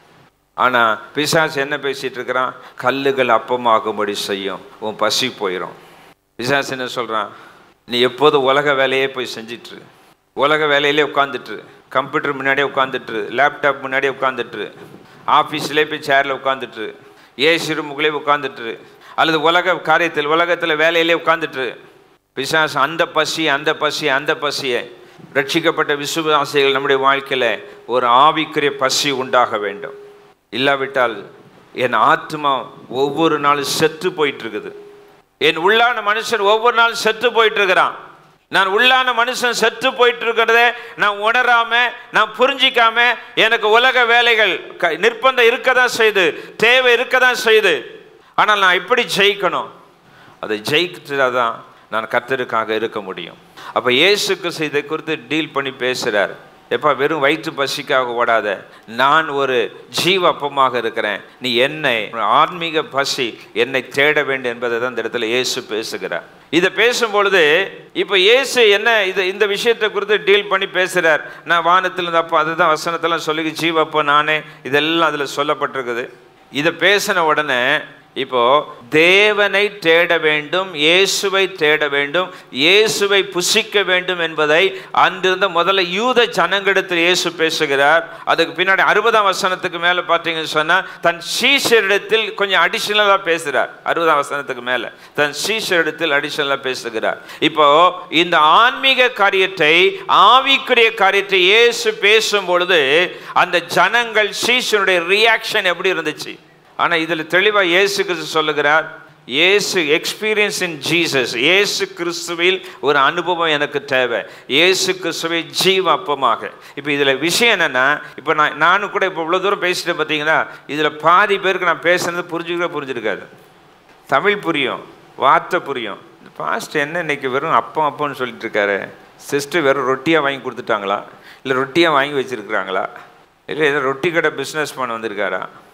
ஆனா பிசாசு என்ன பேசிட்டு இருக்கிறான் கல்லுகள் அப்பமாகும்படி செய்யும் உன் பசி போயிடும் பிசாசு என்ன சொல்றான் நீ எப்போதும் உலக வேலையே போய் செஞ்சிட்டு இரு. உலக வேலையிலே உட்காந்துட்டு கம்ப்யூட்டர் முன்னாடியே உட்காந்துட்டு லேப்டாப் முன்னாடியே உட்காந்துட்டு ஆஃபீஸ்லேயே போய் சேரில் உட்காந்துட்டு ஏசி ரூமுக்குள்ளே உட்காந்துட்டு அல்லது உலக காரியத்தில் உலகத்தில் வேலையிலே உட்காந்துட்டு பிசாசு அந்த பசி அந்த பசி அந்த பசியை ரட்சிக்கப்பட்ட விசுவாசிகள் நம்முடைய வாழ்க்கையில் ஒரு ஆவிக்குரிய பசி உண்டாக வேண்டும் இல்லாவிட்டால் என் ஆத்மா ஒவ்வொரு நாளும் செத்து போயிட்டு இருக்குது என் உள்ளான மனுஷன் ஒவ்வொரு நாளும் செத்து போயிட்டு இருக்கிறான் நான் உள்ளான மனுஷன் செத்து போயிட்டு இருக்கிறதே நான் உணராம நான் புரிஞ்சிக்காம எனக்கு உலக வேலைகள் க- நிர்பந்தம் இருக்க தான் செய்யுது தேவை இருக்க தான் செய்யுது ஆனால் நான் எப்படி ஜெயிக்கணும் அதை ஜெயிக்கிறதான் நான் கர்த்தருக்காக இருக்க முடியும் அப்போ இயேசு கிறிஸ்து இதை குறித்து டீல் பண்ணி பேசுகிறார் எப்பா வெறும் வயிற்று பசிக்காக ஓடாத நான் ஒரு ஜீவ அப்பமாக இருக்கிறேன் நீ என்னை ஆன்மீக பசி என்னை தேட வேண்டும் என்பதை தான் இந்த இடத்துல இயேசு பேசுகிறார் இதை பேசும்பொழுது இப்போ இயேசு என்ன இது இந்த விஷயத்தை குறித்து டீல் பண்ணி பேசுகிறார் நான் வானத்தில் இருந்து அப்போ அதுதான் வசனத்தெல்லாம் சொல்லி ஜீவ அப்போ நானே இதெல்லாம் அதில் சொல்லப்பட்டிருக்குது இதை பேசின உடனே இப்போ தேவனை தேட வேண்டும் இயேசுவை தேட வேண்டும் இயேசுவை புசிக்க வேண்டும் என்பதை அன்றிருந்த முதல்ல யூத ஜனங்களிடத்தில் இயேசு பேசுகிறார் அதுக்கு பின்னாடி அறுபதாம் வசனத்துக்கு மேலே பார்த்தீங்கன்னு சொன்னால் தன் சீஷரிடத்தில் கொஞ்சம் அடிஷனலாக பேசுகிறார் அறுபதாம் வசனத்துக்கு மேலே தன் சீஷரிடத்தில் அடிஷனலாக பேசுகிறார் இப்போ இந்த ஆன்மீக காரியத்தை ஆவிக்குரிய காரியத்தை இயேசு பேசும் பொழுது அந்த ஜனங்கள் சீஷனுடைய ரியாக்ஷன் எப்படி இருந்துச்சு ஆனால் இதில் தெளிவாக இயேசு கிறிஸ்து சொல்லுகிறார் இயேசு எக்ஸ்பீரியன்ஸ் இன் ஜீசஸ் இயேசு கிறிஸ்துவில் ஒரு அனுபவம் எனக்கு தேவை இயேசு கிறிஸ்துவை ஜீவ அப்பமாக இப்போ இதில் விஷயம் என்னென்னா இப்போ நான் நானும் கூட இப்போ இவ்வளோ தூரம் பேசிட்டு பார்த்தீங்கன்னா இதில் பாதி பேருக்கு நான் பேசுனது புரிஞ்சுக்கவே புரிஞ்சிருக்காது தமிழ் புரியும் வார்த்தை புரியும் இந்த பாஸ்ட் என்ன இன்னைக்கு வெறும் அப்பம் அப்பம்னு சொல்லிட்டு இருக்காரு சிஸ்டர் வெறும் ரொட்டியாக வாங்கி கொடுத்துட்டாங்களா இல்லை ரொட்டியாக வாங்கி வச்சுருக்குறாங்களா இல்லை ஏதோ ரொட்டி கடை பிஸ்னஸ் பண்ண வந்திருக்காரா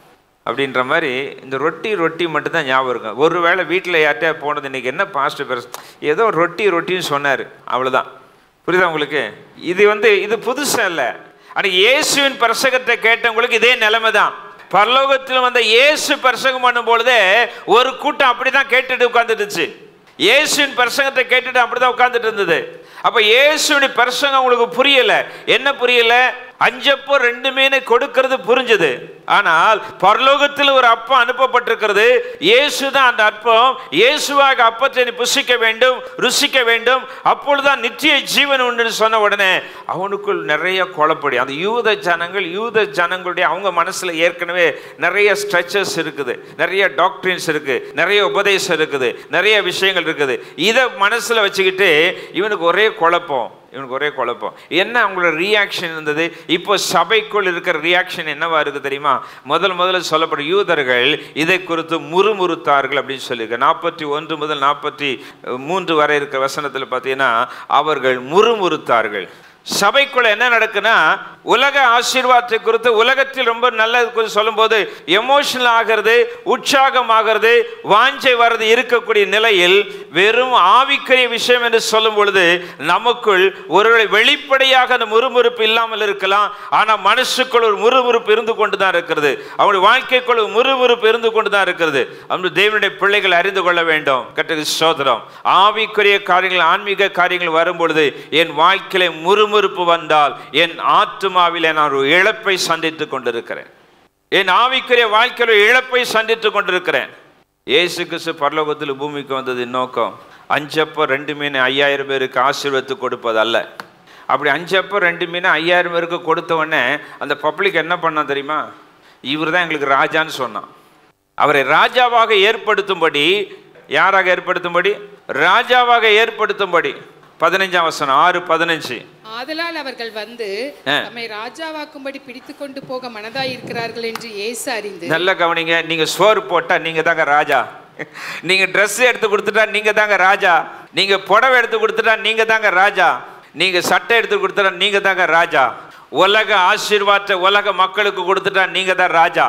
அப்படின்ற மாதிரி இந்த ரொட்டி ரொட்டி மட்டும்தான் ஞாபகம் இருக்கும் ஒரு வேளை வீட்டில் யார்கிட்டயா போனது இன்னைக்கு என்ன பாஸ்ட் பெருசு ஏதோ ரொட்டி ரொட்டின்னு சொன்னார் அவ்வளோதான் புரியுதா உங்களுக்கு இது வந்து இது புதுசா இல்லை ஆனால் இயேசுவின் பிரசங்கத்தை கேட்டவங்களுக்கு இதே நிலைமை தான் பரலோகத்தில் வந்த இயேசு பிரசங்கம் பண்ணும் பொழுதே ஒரு கூட்டம் அப்படி தான் கேட்டுட்டு உட்காந்துட்டுச்சு இயேசுவின் பிரசங்கத்தை கேட்டுட்டு அப்படி தான் உட்காந்துட்டு இருந்தது அப்போ இயேசுவின் பிரசங்கம் உங்களுக்கு புரியல என்ன புரியல அஞ்சப்போ ரெண்டு மீனை கொடுக்கிறது புரிஞ்சது ஆனால் பரலோகத்தில் ஒரு அப்பம் அனுப்பப்பட்டிருக்கிறது இயேசு தான் அந்த அப்பம் இயேசுவாக அப்பத்தை நீ புசிக்க வேண்டும் ருசிக்க வேண்டும் அப்பொழுதுதான் நித்திய ஜீவன் உண்டுன்னு சொன்ன உடனே அவனுக்குள் நிறைய குழப்படி அந்த யூத ஜனங்கள் யூத ஜனங்களுடைய அவங்க மனசுல ஏற்கனவே நிறைய ஸ்ட்ரெச்சஸ் இருக்குது நிறைய டாக்டரின்ஸ் இருக்கு நிறைய உபதேசம் இருக்குது நிறைய விஷயங்கள் இருக்குது இதை மனசுல வச்சுக்கிட்டு இவனுக்கு ஒரே குழப்பம் இவனுக்கு ஒரே குழப்பம் என்ன அவங்களோட ரியாக்ஷன் இருந்தது இப்போ சபைக்குள் இருக்கிற ரியாக்ஷன் என்னவா இருக்கு தெரியுமா முதல் முதல்ல சொல்லப்படும் யூதர்கள் இதை குறித்து முறுமுறுத்தார்கள் அப்படின்னு சொல்லியிருக்கு நாற்பத்தி ஒன்று முதல் நாற்பத்தி மூன்று வரை இருக்கிற வசனத்தில் பார்த்தீங்கன்னா அவர்கள் முறுமுறுத்தார்கள் சபைக்குள்ள என்ன நடக்குன்னா உலக ஆசீர்வாதத்தை குறித்து உலகத்தில் ரொம்ப நல்லது குறித்து சொல்லும்போது எமோஷனல் ஆகிறது உற்சாகம் ஆகிறது வாஞ்சை வர்றது இருக்கக்கூடிய நிலையில் வெறும் ஆவிக்குரிய விஷயம் என்று சொல்லும் பொழுது நமக்குள் ஒருவேளை வெளிப்படையாக அந்த முறுமுறுப்பு இல்லாமல் இருக்கலாம் ஆனால் மனசுக்குள் ஒரு முறுமுறுப்பு இருந்து கொண்டு தான் இருக்கிறது அவனுடைய வாழ்க்கைக்குள் ஒரு முறுமுறுப்பு இருந்து கொண்டு தான் இருக்கிறது அவனுடைய தேவனுடைய பிள்ளைகள் அறிந்து கொள்ள வேண்டும் கட்டது சோதரம் ஆவிக்குரிய காரியங்கள் ஆன்மீக காரியங்கள் வரும் பொழுது என் வாழ்க்கையில முறுமுறுப்பு வந்தால் என் ஆத்துமாவிலே நான் ஒரு இழப்பை சந்தித்துக் கொண்டிருக்கிறேன் என் ஆவிக்குரிய வாழ்க்கையில் ஒரு இழப்பை சந்தித்துக் கொண்டிருக்கிறேன் இயேசு கிறிஸ்து பரலோகத்தில் பூமிக்கு வந்தது நோக்கம் அஞ்சப்போ ரெண்டு மீன் ஐயாயிரம் பேருக்கு ஆசீர்வத்து கொடுப்பது அல்ல அப்படி அஞ்சப்போ ரெண்டு மீன் ஐயாயிரம் பேருக்கு கொடுத்த உடனே அந்த பப்ளிக் என்ன பண்ணான் தெரியுமா இவர் தான் எங்களுக்கு ராஜான்னு சொன்னான் அவரை ராஜாவாக ஏற்படுத்தும்படி யாராக ஏற்படுத்தும்படி ராஜாவாக ஏற்படுத்தும்படி பதினஞ்சாம் வசனம் ஆறு பதினஞ்சு ஆதலால் அவர்கள் வந்து ஆ. தம்மை ராஜாவாக்கும்படி பிடித்து கொண்டு போக மனதாயிருக்கிறார்கள் என்று இயேசு அறிந்து நல்ல கவனிங்க நீங்க சோறு போட்டா நீங்க தாங்க ராஜா நீங்க Dress எடுத்து கொடுத்துட்டா நீங்க தாங்க ராஜா நீங்க புடவை எடுத்து கொடுத்துட்டா நீங்க தாங்க ராஜா நீங்க சட்டை எடுத்து கொடுத்துட்டா நீங்க தாங்க ராஜா உலக ஆசீர்வாதத்தை உலக மக்களுக்கு கொடுத்துட்டா நீங்க தான் ராஜா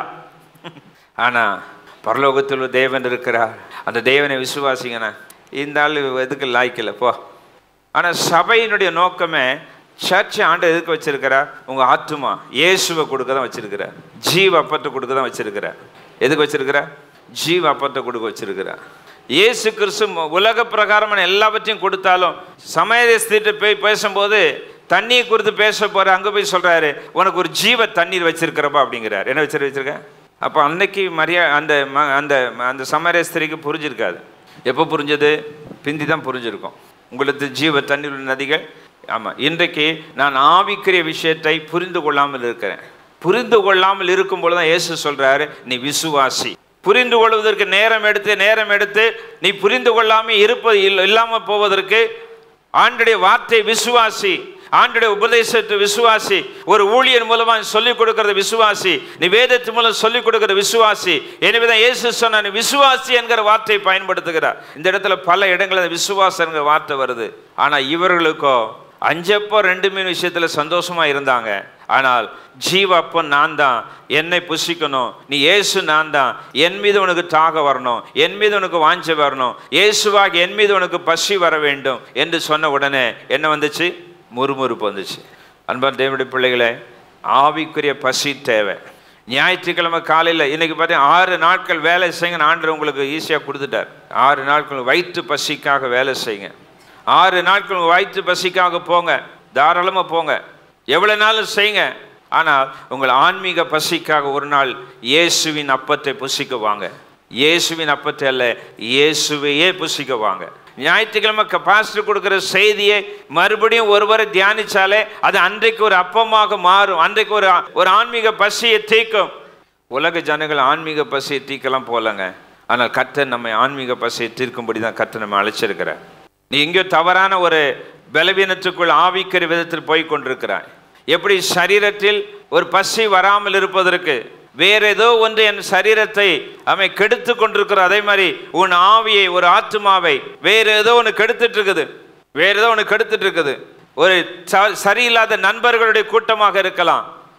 ஆனா பரலோகத்தில் ஒரு தேவன் இருக்கிறார் அந்த தேவனை விசுவாசிங்கண்ணா இந்த ஆள் எதுக்கு லாய்க்கல போ ஆனால் சபையினுடைய நோக்கமே சர்ச்சை ஆண்டு எதுக்கு வச்சிருக்கிறா உங்கள் ஆத்துமா இயேசுவை கொடுக்க தான் வச்சிருக்கிறா ஜீவ அப்பத்தை கொடுக்க தான் வச்சிருக்கிறா எதுக்கு வச்சிருக்கிறா ஜீவ அப்பத்தை கொடுக்க வச்சிருக்கிறா இயேசு கிறிஸ்து ம- உலக பிரகாரமான எல்லாவற்றையும் கொடுத்தாலும் சமயஸ்திட்டு போய் பேசும்போது தண்ணியை குறித்து பேச போற அங்கே போய் சொல்றாரு உனக்கு ஒரு ஜீவ தண்ணீர் வச்சிருக்கிறப்பா அப்படிங்கிறார் என்ன வச்சிரு வச்சிருக்கேன் அப்போ அன்னைக்கு மரியா அந்த ம- அந்த அந்த சமரஸ்திரிக்கு புரிஞ்சிருக்காது எப்போ புரிஞ்சது பிந்தி தான் புரிஞ்சிருக்கும் உங்களுக்கு ஜீவ தண்ணீர் உள்ள நதிகள் ஆமாம் இன்றைக்கு நான் ஆவிக்குரிய விஷயத்தை புரிந்து கொள்ளாமல் இருக்கிறேன் புரிந்து கொள்ளாமல் இருக்கும் பொழுது தான் இயேசு சொல்றாரு நீ விசுவாசி புரிந்து கொள்வதற்கு நேரம் எடுத்து நேரம் எடுத்து நீ புரிந்து கொள்ளாமல் இருப்பது இல்ல- இல்லாமல் போவதற்கு ஆண்டுடைய வார்த்தை விசுவாசி ஆண்டுடைய உபதேசத்தை விசுவாசி ஒரு ஊழியர் மூலமா சொல்லிக் கொடுக்கிறது விசுவாசி நீ வேதத்து மூலம் சொல்லிக் கொடுக்கிற விசுவாசி எனவேதான் இயேசு சொன்ன நீ விசுவாசி என்கிற வார்த்தையை பயன்படுத்துகிறார் இந்த இடத்துல பல இடங்களில் அந்த விசுவாசம் என்கிற வார்த்தை வருது ஆனா இவர்களுக்கோ அஞ்சப்போ ரெண்டு மீன் விஷயத்துல சந்தோஷமா இருந்தாங்க ஆனால் ஜீவப்போ நான் தான் என்னை புசிக்கணும் நீ இயேசு நான் தான் என் மீது உனக்கு தாக வரணும் என் மீது உனக்கு வாஞ்ச வரணும் இயேசுவாக என் மீது உனக்கு பசி வர வேண்டும் என்று சொன்ன உடனே என்ன வந்துச்சு முறுமுறுப்பு வந்துச்சு அன்பான் தேவனுடைய பிள்ளைகளே ஆவிக்குரிய பசி தேவை ஞாயிற்றுக்கிழமை காலையில் இன்னைக்கு பார்த்தீங்கன்னா ஆறு நாட்கள் வேலை செய்யுங்க ஆண்டவர் உங்களுக்கு ஈஸியாக கொடுத்துட்டார் ஆறு நாட்கள் வயிற்று பசிக்காக வேலை செய்யுங்க ஆறு நாட்கள் உங்க வயிற்று பசிக்காக போங்க தாராளமாக போங்க எவ்வளோ நாளும் செய்யுங்க ஆனால் உங்கள் ஆன்மீக பசிக்காக ஒரு நாள் இயேசுவின் அப்பத்தை புசிக்க வாங்க இயேசுவின் அப்பத்தை அல்ல இயேசுவையே புசிக்க வாங்க ஞாயிற்றுக்கிழமை பாஸ்டர் கொடுக்குற செய்தியை மறுபடியும் ஒருவரை தியானிச்சாலே அது அன்றைக்கு ஒரு அப்பமாக மாறும் அன்றைக்கு ஒரு ஒரு ஆன்மீக பசியை தீர்க்கும் உலக ஜனங்கள் ஆன்மீக பசியை தீர்க்கலாம் போலங்க ஆனால் கர்த்தர் நம்மை ஆன்மீக பசியை தீர்க்கும்படி தான் கர்த்தர் நம்ம அழைச்சிருக்கிறார் நீ எங்கேயோ தவறான ஒரு பலவீனத்துக்குள் ஆவிக்கிற விதத்தில் போய் கொண்டிருக்கிறாய் எப்படி சரீரத்தில் ஒரு பசி வராமல் இருப்பதற்கு வேற ஏதோ ஒன்று என் சரீரத்தை அவை கெடுத்து கொண்டிருக்கிற அதே மாதிரி உன் ஆவியை ஒரு ஆத்துமாவை வேற ஏதோ ஒன்று கெடுத்துட்டு இருக்குது வேற ஏதோ ஒன்று கெடுத்துட்டு இருக்குது ஒரு ச- சரியில்லாத நண்பர்களுடைய கூட்டமாக இருக்கலாம்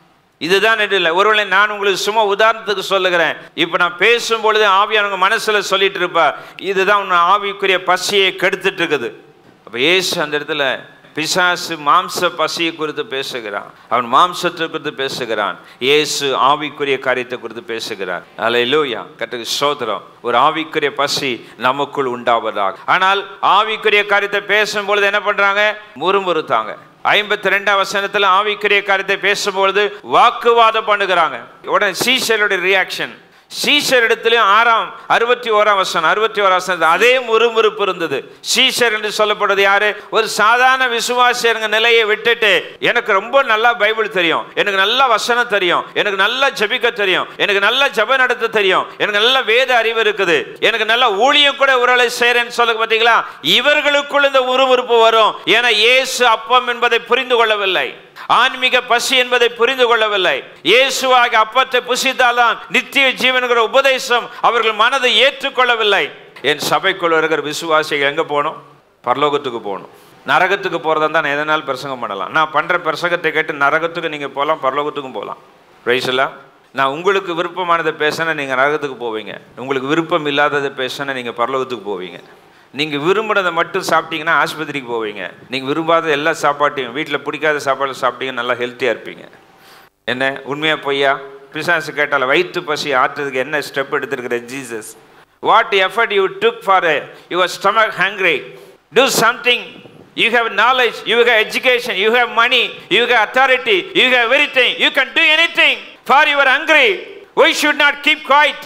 இதுதான் என்று இல்லை ஒருவேளை நான் உங்களுக்கு சும்மா உதாரணத்துக்கு சொல்லுகிறேன் இப்போ நான் பேசும்பொழுது ஆவியானவங்க மனசில் சொல்லிட்டு இருப்பா இதுதான் உன் ஆவிக்குரிய பசியை கெடுத்துட்டு இருக்குது அப்போ ஏசு அந்த இடத்துல பிசாசு மாம்ச பசியை குறித்து பேசுகிறான் அவன் மாம்சத்தை குறித்து பேசுகிறான் இயேசு ஆவிக்குரிய காரியத்தை குறித்து பேசுகிறார் அல்லேலூயா கட்டுக்கு சோதரம் ஒரு ஆவிக்குரிய பசி நமக்குள் உண்டாவதாக ஆனால் ஆவிக்குரிய காரியத்தை பேசும்பொழுது என்ன பண்றாங்க முறுமுறுத்தாங்க ஐம்பத்தி ரெண்டாம் வசனத்துல ஆவிக்குரிய காரியத்தை பேசும்பொழுது வாக்குவாதம் பண்ணுகிறாங்க உடனே சீசருடைய ரியாக்ஷன் சீசர் இடத்துலயும் ஆறாம் அறுபத்தி ஓராம் வசனம் அறுபத்தி ஓராம் வசனம் அதே முறுமுறுப்பு இருந்தது சீசர் என்று சொல்லப்படுறது யாரு ஒரு சாதாரண விசுவாசியருங்க நிலையை விட்டுட்டு எனக்கு ரொம்ப நல்லா பைபிள் தெரியும் எனக்கு நல்ல வசனம் தெரியும் எனக்கு நல்லா ஜெபிக்க தெரியும் எனக்கு நல்ல ஜெப நடத்த தெரியும் எனக்கு நல்ல வேத அறிவு இருக்குது எனக்கு நல்ல ஊழியம் கூட உரலை செய்யறேன்னு சொல்ல பார்த்தீங்களா இவர்களுக்குள் இந்த உருமுறுப்பு வரும் ஏன்னா இயேசு அப்பம் என்பதை புரிந்து கொள்ளவில்லை ஆன்மீக பசி என்பதை புரிந்து கொள்ளவில்லை இயேசுவாக அப்பத்தை புசித்தால்தான் நித்திய ஜீவன்கிற உபதேசம் அவர்கள் மனதை ஏற்றுக்கொள்ளவில்லை என் சபைக்குள் வருகிற விசுவாசிகள் எங்க போகணும் பரலோகத்துக்கு போகணும் நரகத்துக்கு போகிறதா தான் நான் எதனாலும் பிரசங்கம் பண்ணலாம் நான் பண்ணுற பிரசங்கத்தை கேட்டு நரகத்துக்கு நீங்கள் போகலாம் பரலோகத்துக்கும் போகலாம் ரைஸ்லா நான் உங்களுக்கு விருப்பமானதை பேசினா நீங்கள் நரகத்துக்கு போவீங்க உங்களுக்கு விருப்பம் இல்லாததை பேசினா நீங்கள் பரலோகத்துக்கு போவீங்க நீங்கள் விரும்பினதை மட்டும் சாப்பிட்டீங்கன்னா ஆஸ்பத்திரிக்கு போவீங்க நீங்கள் விரும்பாத எல்லா சாப்பாட்டையும் வீட்டில் பிடிக்காத சாப்பாடு சாப்பிட்டீங்க நல்லா ஹெல்த்தியாக இருப்பீங்க என்ன உண்மையா பொய்யா பிசாசு கேட்டால வயிற்று பசி ஆற்றுறதுக்கு என்ன ஸ்டெப் எடுத்திருக்கிற Jesus what effort you took for your stomach hungry do something you have knowledge you have education you have money you have authority you have everything you can do anything for your hungry why should not keep quiet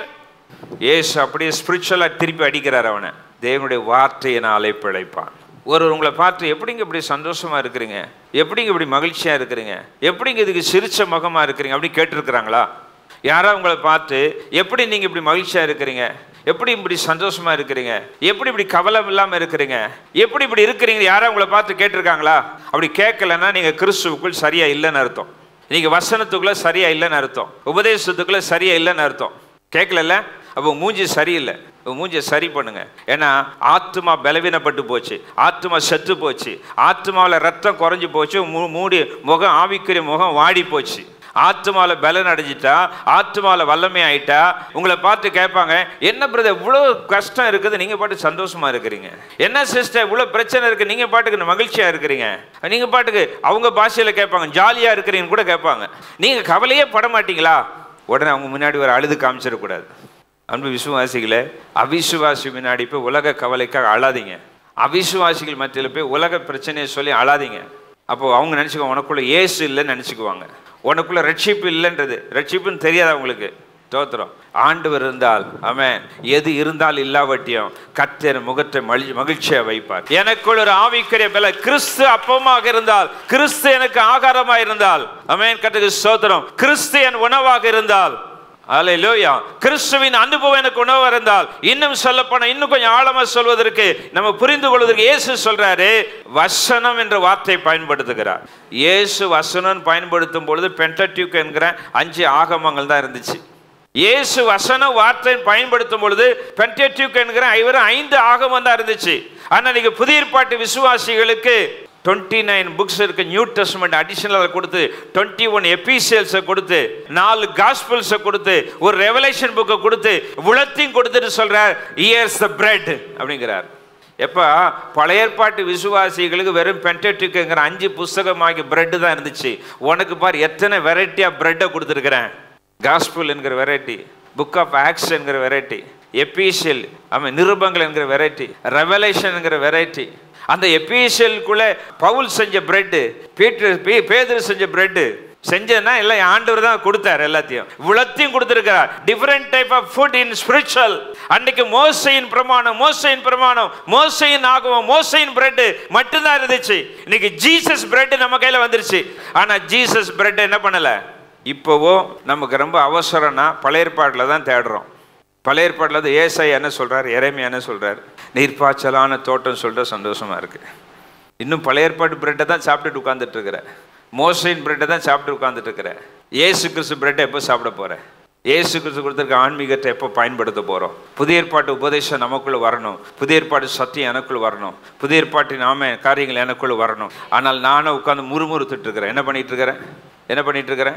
Yesu அப்படியே ஸ்பிரிச்சுவலாக திருப்பி அடிக்கிறார் அவனை தேவனுடைய வார்த்தையினாலே பிழைப்பான் ஒருவர் உங்களை பார்த்து எப்படிங்க இப்படி சந்தோஷமா இருக்கிறீங்க எப்படிங்க இப்படி மகிழ்ச்சியா இருக்கிறீங்க எப்படிங்க இதுக்கு சிரிச்ச முகமா இருக்கிறீங்க அப்படி கேட்டிருக்கிறாங்களா யாரோ உங்களை பார்த்து எப்படி நீங்க இப்படி மகிழ்ச்சியா இருக்கிறீங்க எப்படி இப்படி சந்தோஷமா இருக்கிறீங்க எப்படி இப்படி கவலை இல்லாம இருக்கிறீங்க எப்படி இப்படி இருக்கிறீங்க யாரோ உங்களை பார்த்து கேட்டிருக்காங்களா அப்படி கேட்கலன்னா நீங்க கிறிஸ்துவுக்குள் சரியா இல்லைன்னு அர்த்தம் நீங்க வசனத்துக்குள்ள சரியா இல்லைன்னு அர்த்தம் உபதேசத்துக்குள்ள சரியா இல்லைன்னு அர்த்தம் கேட்கல அப்போ மூஞ்சி சரியில்லை உங்க மூஞ்சியை சரி பண்ணுங்க ஏன்னா ஆத்மா பலவீனப்பட்டு போச்சு ஆத்மா செத்து போச்சு ஆத்மாவில் ரத்தம் குறைஞ்சி போச்சு மூ- மூடி முகம் ஆவிக்குரிய முகம் வாடி போச்சு ஆத்மாவில் பலன் அடைஞ்சிட்டா ஆத்மாவில் வல்லமை ஆயிட்டா உங்களை பார்த்து கேட்பாங்க என்ன பிரதர் இவ்வளோ கஷ்டம் இருக்குது நீங்கள் பாட்டு சந்தோஷமா இருக்கிறீங்க என்ன சிஸ்டர் இவ்வளோ பிரச்சனை இருக்குது நீங்கள் பாட்டுக்கு மகிழ்ச்சியாக இருக்கிறீங்க நீங்கள் பாட்டுக்கு அவங்க பாஷையில் கேட்பாங்க ஜாலியாக இருக்கிறீங்கன்னு கூட கேட்பாங்க நீங்கள் கவலையே பட மாட்டீங்களா உடனே அவங்க முன்னாடி ஒரு அழுது காமிச்சிடக்கூடாது அன்பு விசுவாசிகளே அவிசுவாசி முன்னாடி போய் உலக கவலைக்காக அழாதீங்க அவிசுவாசிகள் மத்தியில் போய் உலக பிரச்சனையை சொல்லி அழாதீங்க அப்போ அவங்க நினச்சிக்குவாங்க உனக்குள்ள ஏசு இல்லைன்னு நினச்சிக்குவாங்க உனக்குள்ள ரட்சிப்பு இல்லைன்றது ரட்சிப்புன்னு தெரியாது அவங்களுக்கு தோத்திரம் ஆண்டவர் இருந்தால் அவன் எது இருந்தால் இல்லாவட்டியும் கத்தர் முகத்தை மகிழ் மகிழ்ச்சியா வைப்பார் எனக்குள் ஒரு ஆவிக்குரிய பல கிறிஸ்து அப்பமாக இருந்தால் கிறிஸ்து எனக்கு ஆகாரமாக இருந்தால் அவன் கத்துக்கு சோத்திரம் கிறிஸ்து என் உணவாக இருந்தால் அல்லேலூயா கிறிஸ்துவின் அனுபவம் எனக்கு உணவு இருந்தால் இன்னும் சொல்ல போனா இன்னும் கொஞ்சம் ஆழமா சொல்வதற்கு நம்ம புரிந்து கொள்வதற்கு இயேசு சொல்றாரு வசனம் என்ற வார்த்தை பயன்படுத்துகிறார் இயேசு வசனம் பயன்படுத்தும் பொழுது பென்டட்யூக் என்கிற அஞ்சு ஆகமங்கள் தான் இருந்துச்சு இயேசு வசன வார்த்தை பயன்படுத்தும் பொழுது பென்டட்யூக் என்கிற ஐவரும் ஐந்து ஆகமம் தான் இருந்துச்சு ஆனா நீங்க புதிய ஏற்பாட்டு விசுவாசிகளுக்கு டுவெண்ட்டி நைன் புக்ஸ் இருக்கு நியூ டெஸ்ட்மெண்ட் அடிஷனலாக கொடுத்து டுவெண்ட்டி ஒன் எபிசியல்ஸை கொடுத்து நாலு காஸ்பிள்ஸை கொடுத்து ஒரு ரெவலேஷன் புக்கை கொடுத்து உளத்தையும் கொடுத்துட்டு சொல்றார் இயர்ஸ் த பிரெட் அப்படிங்கிறார் எப்போ பழைய ஏற்பாட்டு விசுவாசிகளுக்கு வெறும் பென்டெட்டிக்குங்கிற அஞ்சு புஸ்தகமாகி பிரெட்டு தான் இருந்துச்சு உனக்கு பார் எத்தனை வெரைட்டியாக பிரெட்டை கொடுத்துருக்கிறேன் காஸ்பிள் என்கிற வெரைட்டி புக் ஆஃப் ஆக்ஸ் என்கிற வெரைட்டி எபிசியல் ஆமாம் நிருபங்கள் என்கிற வெரைட்டி ரெவலேஷன் என்கிற வெரைட்டி அந்த எபிசியலுக்குள்ள பவுல் செஞ்ச பிரெட்டு பீட்டர் பே பேதர் செஞ்ச பிரெட்டு செஞ்சதுன்னா எல்லாம் ஆண்டவர் தான் கொடுத்தார் எல்லாத்தையும் இவ்வளத்தையும் கொடுத்துருக்கிறார் different type of food in spiritual அன்னைக்கு மோசையின் பிரமாணம் மோசையின் பிரமாணம் மோசையின் ஆகவும் மோசையின் பிரெட் மட்டும்தான் இருந்துச்சு இன்னைக்கு ஜீசஸ் பிரெட் நம்ம கையில வந்துருச்சு ஆனா ஜீசஸ் பிரெட் என்ன பண்ணல இப்போவோ நமக்கு ரொம்ப அவசரம்னா பழைய ஏற்பாட்டில் தான் தேடுறோம் பழைய ஏற்பாட்டில் தான் ஏசாய் என்ன சொல்றார் எரேமியா என்ன சொல்றார் நீர்ப்பாய்ச்சலான தோட்டம் சொல்ற சந்தோஷமா இருக்கு இன்னும் பழைய ஏற்பாட்டு பிரெட்டை தான் சாப்பிட்டுட்டு உட்காந்துட்டு இருக்கிற மோசையின் பிரெட்டை தான் சாப்பிட்டு உட்காந்துட்டு இருக்கிற ஏசு கிறிஸ்து பிரெட்டை எப்போ சாப்பிட போற ஏசு கிறிஸ்து கொடுத்துருக்க ஆன்மீகத்தை எப்போ பயன்படுத்த போகிறோம் புதிய ஏற்பாட்டு உபதேசம் நமக்குள்ள வரணும் புதிய ஏற்பாட்டு சத்தியம் எனக்குள்ள வரணும் புதிய ஏற்பாட்டின் நாம காரியங்கள் எனக்குள்ள வரணும் ஆனால் நானும் உட்காந்து முறுமுறுத்துட்டு இருக்கிறேன் என்ன பண்ணிட்டு இருக்கிறேன் என்ன பண்ணிட்டு இருக்கிறேன்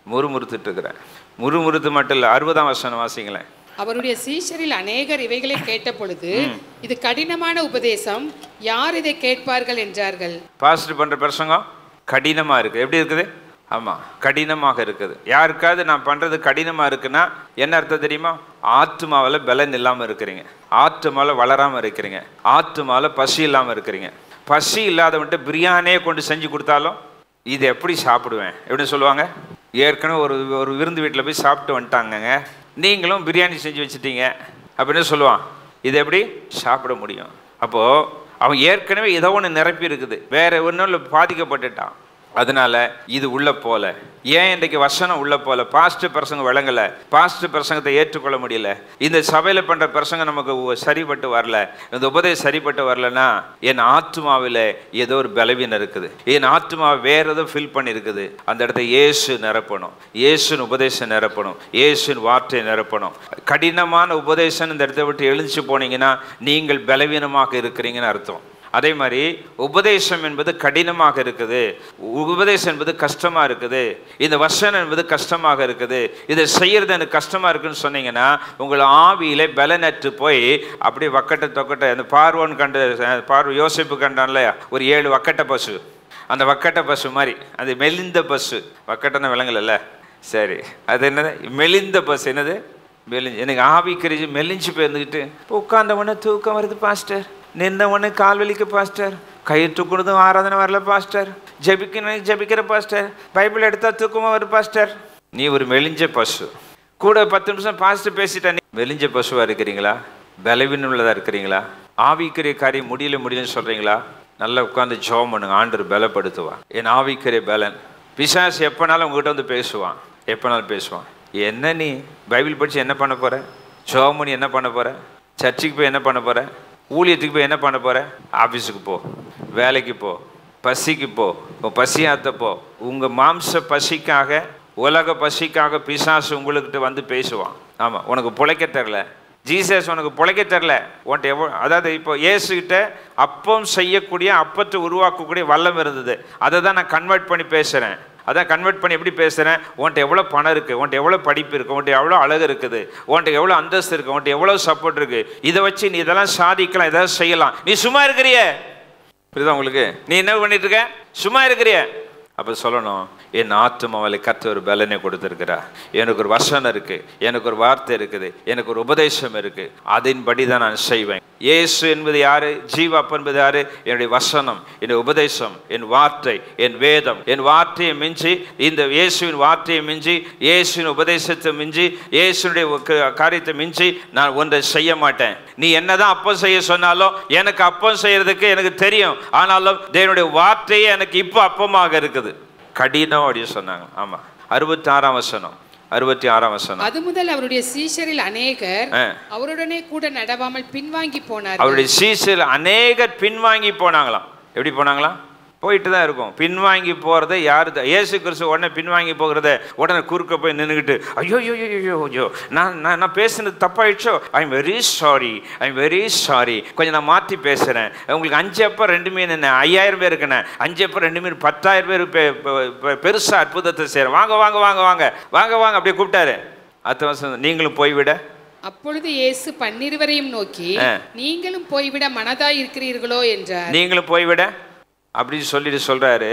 முறுமுறுத்துட்டு இருக்கிறேன் முறுமுறுத்து மட்டும் இல்லை அறுபதாம் வருஷம் வாசிங்களேன் அவருடைய சீஷரில் அநேகர் இவைகளை கேட்டபொழுது இது கடினமான உபதேசம் யார் இதை கேட்பார்கள் என்றார்கள் பாஸ்டர் பண்ணுற பிரசங்கம் கடினமாக இருக்குது எப்படி இருக்குது ஆமாம் கடினமாக இருக்குது யாருக்காவது நான் பண்ணுறது கடினமாக இருக்குன்னா என்ன அர்த்தம் தெரியுமா ஆத்துமாவில் பலன் இல்லாமல் இருக்கிறீங்க ஆத்துமாவில் வளராமல் இருக்கிறீங்க ஆத்துமாவில் பசி இல்லாமல் இருக்கிறீங்க பசி இல்லாதவன்ட்டு பிரியாணியே கொண்டு செஞ்சு கொடுத்தாலும் இது எப்படி சாப்பிடுவேன் எப்படி சொல்லுவாங்க ஏற்கனவே ஒரு ஒரு விருந்து வீட்டில் போய் சாப்பிட்டு வந்துட்டாங்கங்க நீங்களும் பிரியாணி செஞ்சு வச்சிட்டீங்க அப்படின்னு சொல்லுவான் இது எப்படி சாப்பிட முடியும் அப்போது அவன் ஏற்கனவே ஏதோ ஒன்று நிரப்பி இருக்குது வேற ஒன்றும் பாதிக்கப்பட்டுட்டான் அதனால இது உள்ள போல ஏன் இன்றைக்கு வசனம் உள்ள போல பாஸ்ட் பிரசங்க விளங்கல பாஸ்ட் பிரசங்கத்தை ஏற்றுக்கொள்ள முடியல இந்த சபையில பண்ற பிரசங்கம் நமக்கு உ- சரிப்பட்டு வரல இந்த உபதேசம் சரிப்பட்டு வரலன்னா என் ஆத்மாவில் ஏதோ ஒரு பலவீனம் இருக்குது என் ஆத்மா வேற ஏதோ ஃபில் பண்ணியிருக்குது அந்த இடத்த இயேசு நிரப்பணும் இயேசுன் உபதேசம் நிரப்பணும் இயேசுன் வார்த்தை நிரப்பணும் கடினமான உபதேசம் இந்த இடத்த விட்டு எழுந்துச்சு போனீங்கன்னா நீங்கள் பலவீனமாக இருக்கிறீங்கன்னு அர்த்தம் அதே மாதிரி உபதேசம் என்பது கடினமாக இருக்குது உபதேசம் என்பது கஷ்டமா இருக்குது இந்த வசனம் என்பது கஷ்டமாக இருக்குது இதை செய்யறது எனக்கு கஷ்டமா இருக்குன்னு சொன்னீங்கன்னா உங்கள் ஆவியில பலனற்று போய் அப்படியே வக்கட்ட தொக்கட்ட அந்த பார்வோன் கண்டு அஹ், பார்வ யோசிப்பு கண்டான் இல்லையா ஒரு ஏழு வக்கட்ட பசு அந்த வக்கட்ட பசு மாதிரி அது மெலிந்த பசு வக்கட்டன விலங்குல சரி அது என்னது மெலிந்த பசு என்னது மெலிஞ்சு எனக்கு ஆவி கரிஞ்சு மெலிஞ்சு போயிருந்துக்கிட்டு உட்காந்தவொடனே தூக்கம் வருது பாஸ்டர் நின்றவொடனே கால் வலிக்கு பாஸ்டர் கை தூக்குனதும் ஆராதனை வரல பாஸ்டர் ஜெபிக்கணும் ஜெபிக்கிற பாஸ்டர் பைபிள் எடுத்தா தூக்கமாக வருது பாஸ்டர் நீ ஒரு மெலிஞ்ச பசு கூட பத்து நிமிஷம் பாஸ்டர் பேசிட்டா நீ மெலிஞ்ச பசுவா இருக்கிறீங்களா பலவீனம் உள்ளதா இருக்கிறீங்களா ஆவிக்குரிய காரியம் முடியல முடியலன்னு சொல்றீங்களா நல்லா உட்காந்து ஜெபம் பண்ணுங்க ஆண்டவர் பலப்படுத்துவா என் ஆவிக்குரிய பலன் பிசாசு எப்பனாலும் உங்ககிட்ட வந்து பேசுவான் எப்பனாலும் பேசுவான் என்ன நீ பைபிள் படிச்சு என்ன பண்ண போற ஜெபம் பண்ணி என்ன பண்ண போற சர்ச்சுக்கு போய் என்ன பண்ண போற ஊழியத்துக்கு போய் என்ன பண்ண போற ஆஃபீஸுக்கு போ வேலைக்கு போ பசிக்கு போ உன் பசியாத்த போ உங்க மாம்ச பசிக்காக உலக பசிக்காக பிசாசு உங்களுக்கிட்ட வந்து பேசுவான் ஆமா உனக்கு பிழைக்க தெரில ஜீசஸ் உனக்கு பிழைக்க தெரில உன்ட்ட எவ்வளோ அதாவது இப்போ இயேசுகிட்ட அப்பம் செய்யக்கூடிய அப்பத்தை உருவாக்கக்கூடிய வல்லம் இருந்தது அதை தான் நான் கன்வெர்ட் பண்ணி பேசுகிறேன் அதான் கன்வெர்ட் பண்ணி எப்படி பேசுகிறேன் உன்ட்ட எவ்வளோ பணம் இருக்குது உன்ட்ட எவ்வளோ படிப்பு இருக்குது உன்ட்ட எவ்வளோ அழகு இருக்குது உன்ட்ட எவ்வளோ அந்தஸ்து இருக்குது உன்ட்ட எவ்வளோ சப்போர்ட் இருக்குது இதை வச்சு நீ இதெல்லாம் சாதிக்கலாம் இதெல்லாம் செய்யலாம் நீ சும்மா இருக்கிறிய புரியுதா உங்களுக்கு நீ என்ன பண்ணிட்டு இருக்க சும்மா இருக்கிறிய அப்போ சொல்லணும் என் ஆத்மாவில் கத்த ஒரு பலனை கொடுத்துருக்கிறா எனக்கு ஒரு வசனம் இருக்கு எனக்கு ஒரு வார்த்தை இருக்குது எனக்கு ஒரு உபதேசம் இருக்கு அதன்படி தான் நான் செய்வேன் இயேசு என்பது யாரு ஜீவாப் என்பது யாரு என்னுடைய வசனம் என் உபதேசம் என் வார்த்தை என் வேதம் என் வார்த்தையை மிஞ்சி இந்த இயேசுவின் வார்த்தையை மிஞ்சி இயேசுவின் உபதேசத்தை மிஞ்சி இயேசுனுடைய க- காரியத்தை மிஞ்சி நான் ஒன்றை செய்ய மாட்டேன் நீ என்னதான் அப்பம் செய்ய சொன்னாலும் எனக்கு அப்பம் செய்யறதுக்கு எனக்கு தெரியும் ஆனாலும் தேவனுடைய வார்த்தையே எனக்கு இப்போ அப்பமாக இருக்குது கடினம் அப்படின்னு சொன்னாங்க ஆமா அறுபத்தி ஆறாம் வசனம் அறுபத்தி ஆறாம் வசனம் அது முதல் அவருடைய சீஷரில் அநேகர் ஆ. அவருடனே கூட நடவாமல் பின்வாங்கி போனார்கள் அவருடைய சீசர் அநேகர் பின்வாங்கி போனாங்களாம் எப்படி போனாங்களாம் போயிட்டு தான் இருக்கும் பின்வாங்கி போகிறத யாரு த- இயேசு கிறிஸ்து உடனே பின்வாங்கி போகிறத உடனே குறுக்க போய் நின்றுக்கிட்டு ஐயோ ஐயோ ஐயோ, ஐயோ ஐயோ நான் நான் நான் பேசுனது தப்பாயிடுச்சோ I am very sorry I am very sorry கொஞ்சம் நான் மாற்றி பேசுகிறேன் உங்களுக்கு அஞ்சு அப்போ ரெண்டு மீன் என்ன ஐயாயிரம் பேர் இருக்குண்ணே அஞ்சு அப்போ ரெண்டு மீன் பத்தாயிரம் பேர் பெ- பெ- பெ- பெருசா அற்புதத்தை செய்கிறேன் வாங்க வாங்க வாங்க வாங்க வாங்க வாங்க அப்படியே கூப்பிட்டாரு அத்த வருஷம் நீங்களும் போய்விட அப்பொழுது இயேசு பன்னிருவரையும் நோக்கி ஆ. நீங்களும் போய்விட மனதாய் இருக்கிறீர்களோ என்றார் நீங்களும் போய்விட அப்படின்னு சொல்லிட்டு சொல்றாரு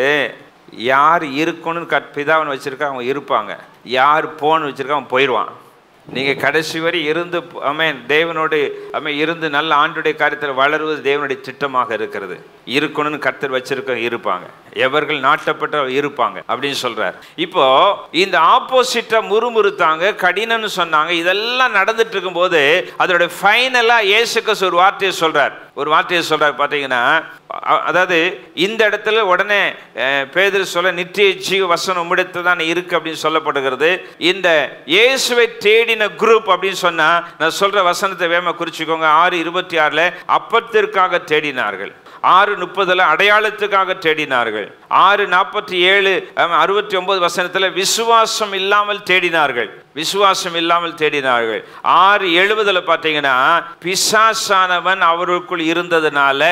யார் இருக்கணும்னு கட் பிதாவன் வச்சிருக்கா அவங்க இருப்பாங்க யார் போன்னு வச்சிருக்கா அவன் போயிடுவான் நீங்கள் கடைசி வரை இருந்து அமேன் தேவனோடு அமேன் இருந்து நல்ல ஆண்டுடைய காரியத்தில் வளருவது தேவனுடைய திட்டமாக இருக்கிறது இருக்கணும்னு கர்த்தர் வச்சிருக்க இருப்பாங்க எவர்கள் நாட்டப்பட்ட இருப்பாங்க அப்படின்னு சொல்றார் இப்போ இந்த ஆப்போசிட்டா முறுமுறுத்தாங்க கடினம்னு சொன்னாங்க இதெல்லாம் நடந்துட்டு இருக்கும்போது அதோட ஃபைனலா இயேசுக்கு ஒரு வார்த்தையை சொல்றார் ஒரு வார்த்தையை சொல்றார் பார்த்தீங்கன்னா அ- அதாவது இந்த இடத்துல உடனே அஹ், பேதுரு சொல்ல நித்திய ஜீவ வசனம் உம்மிடத்தில் தான் இருக்கு அப்படின்னு சொல்லப்படுகிறது இந்த இயேசுவை தேடின குரூப் அப்படின்னு சொன்னா நான் சொல்ற வசனத்தை வேகமா குறிச்சுக்கோங்க ஆறு இருபத்தி ஆறுல அப்பத்திற்காக தேடினார்கள் ஆறு முப்பதுல அடையாளத்துக்காக தேடினார்கள் ஆறு நாற்பத்தி ஏழு அறுபத்தி ஒன்பது வசனத்துல விசுவாசம் இல்லாமல் தேடினார்கள் விசுவாசம் இல்லாமல் தேடினார்கள் ஆறு எழுபதுல பார்த்தீங்கன்னா பிசாசானவன் அவருக்குள் இருந்ததுனால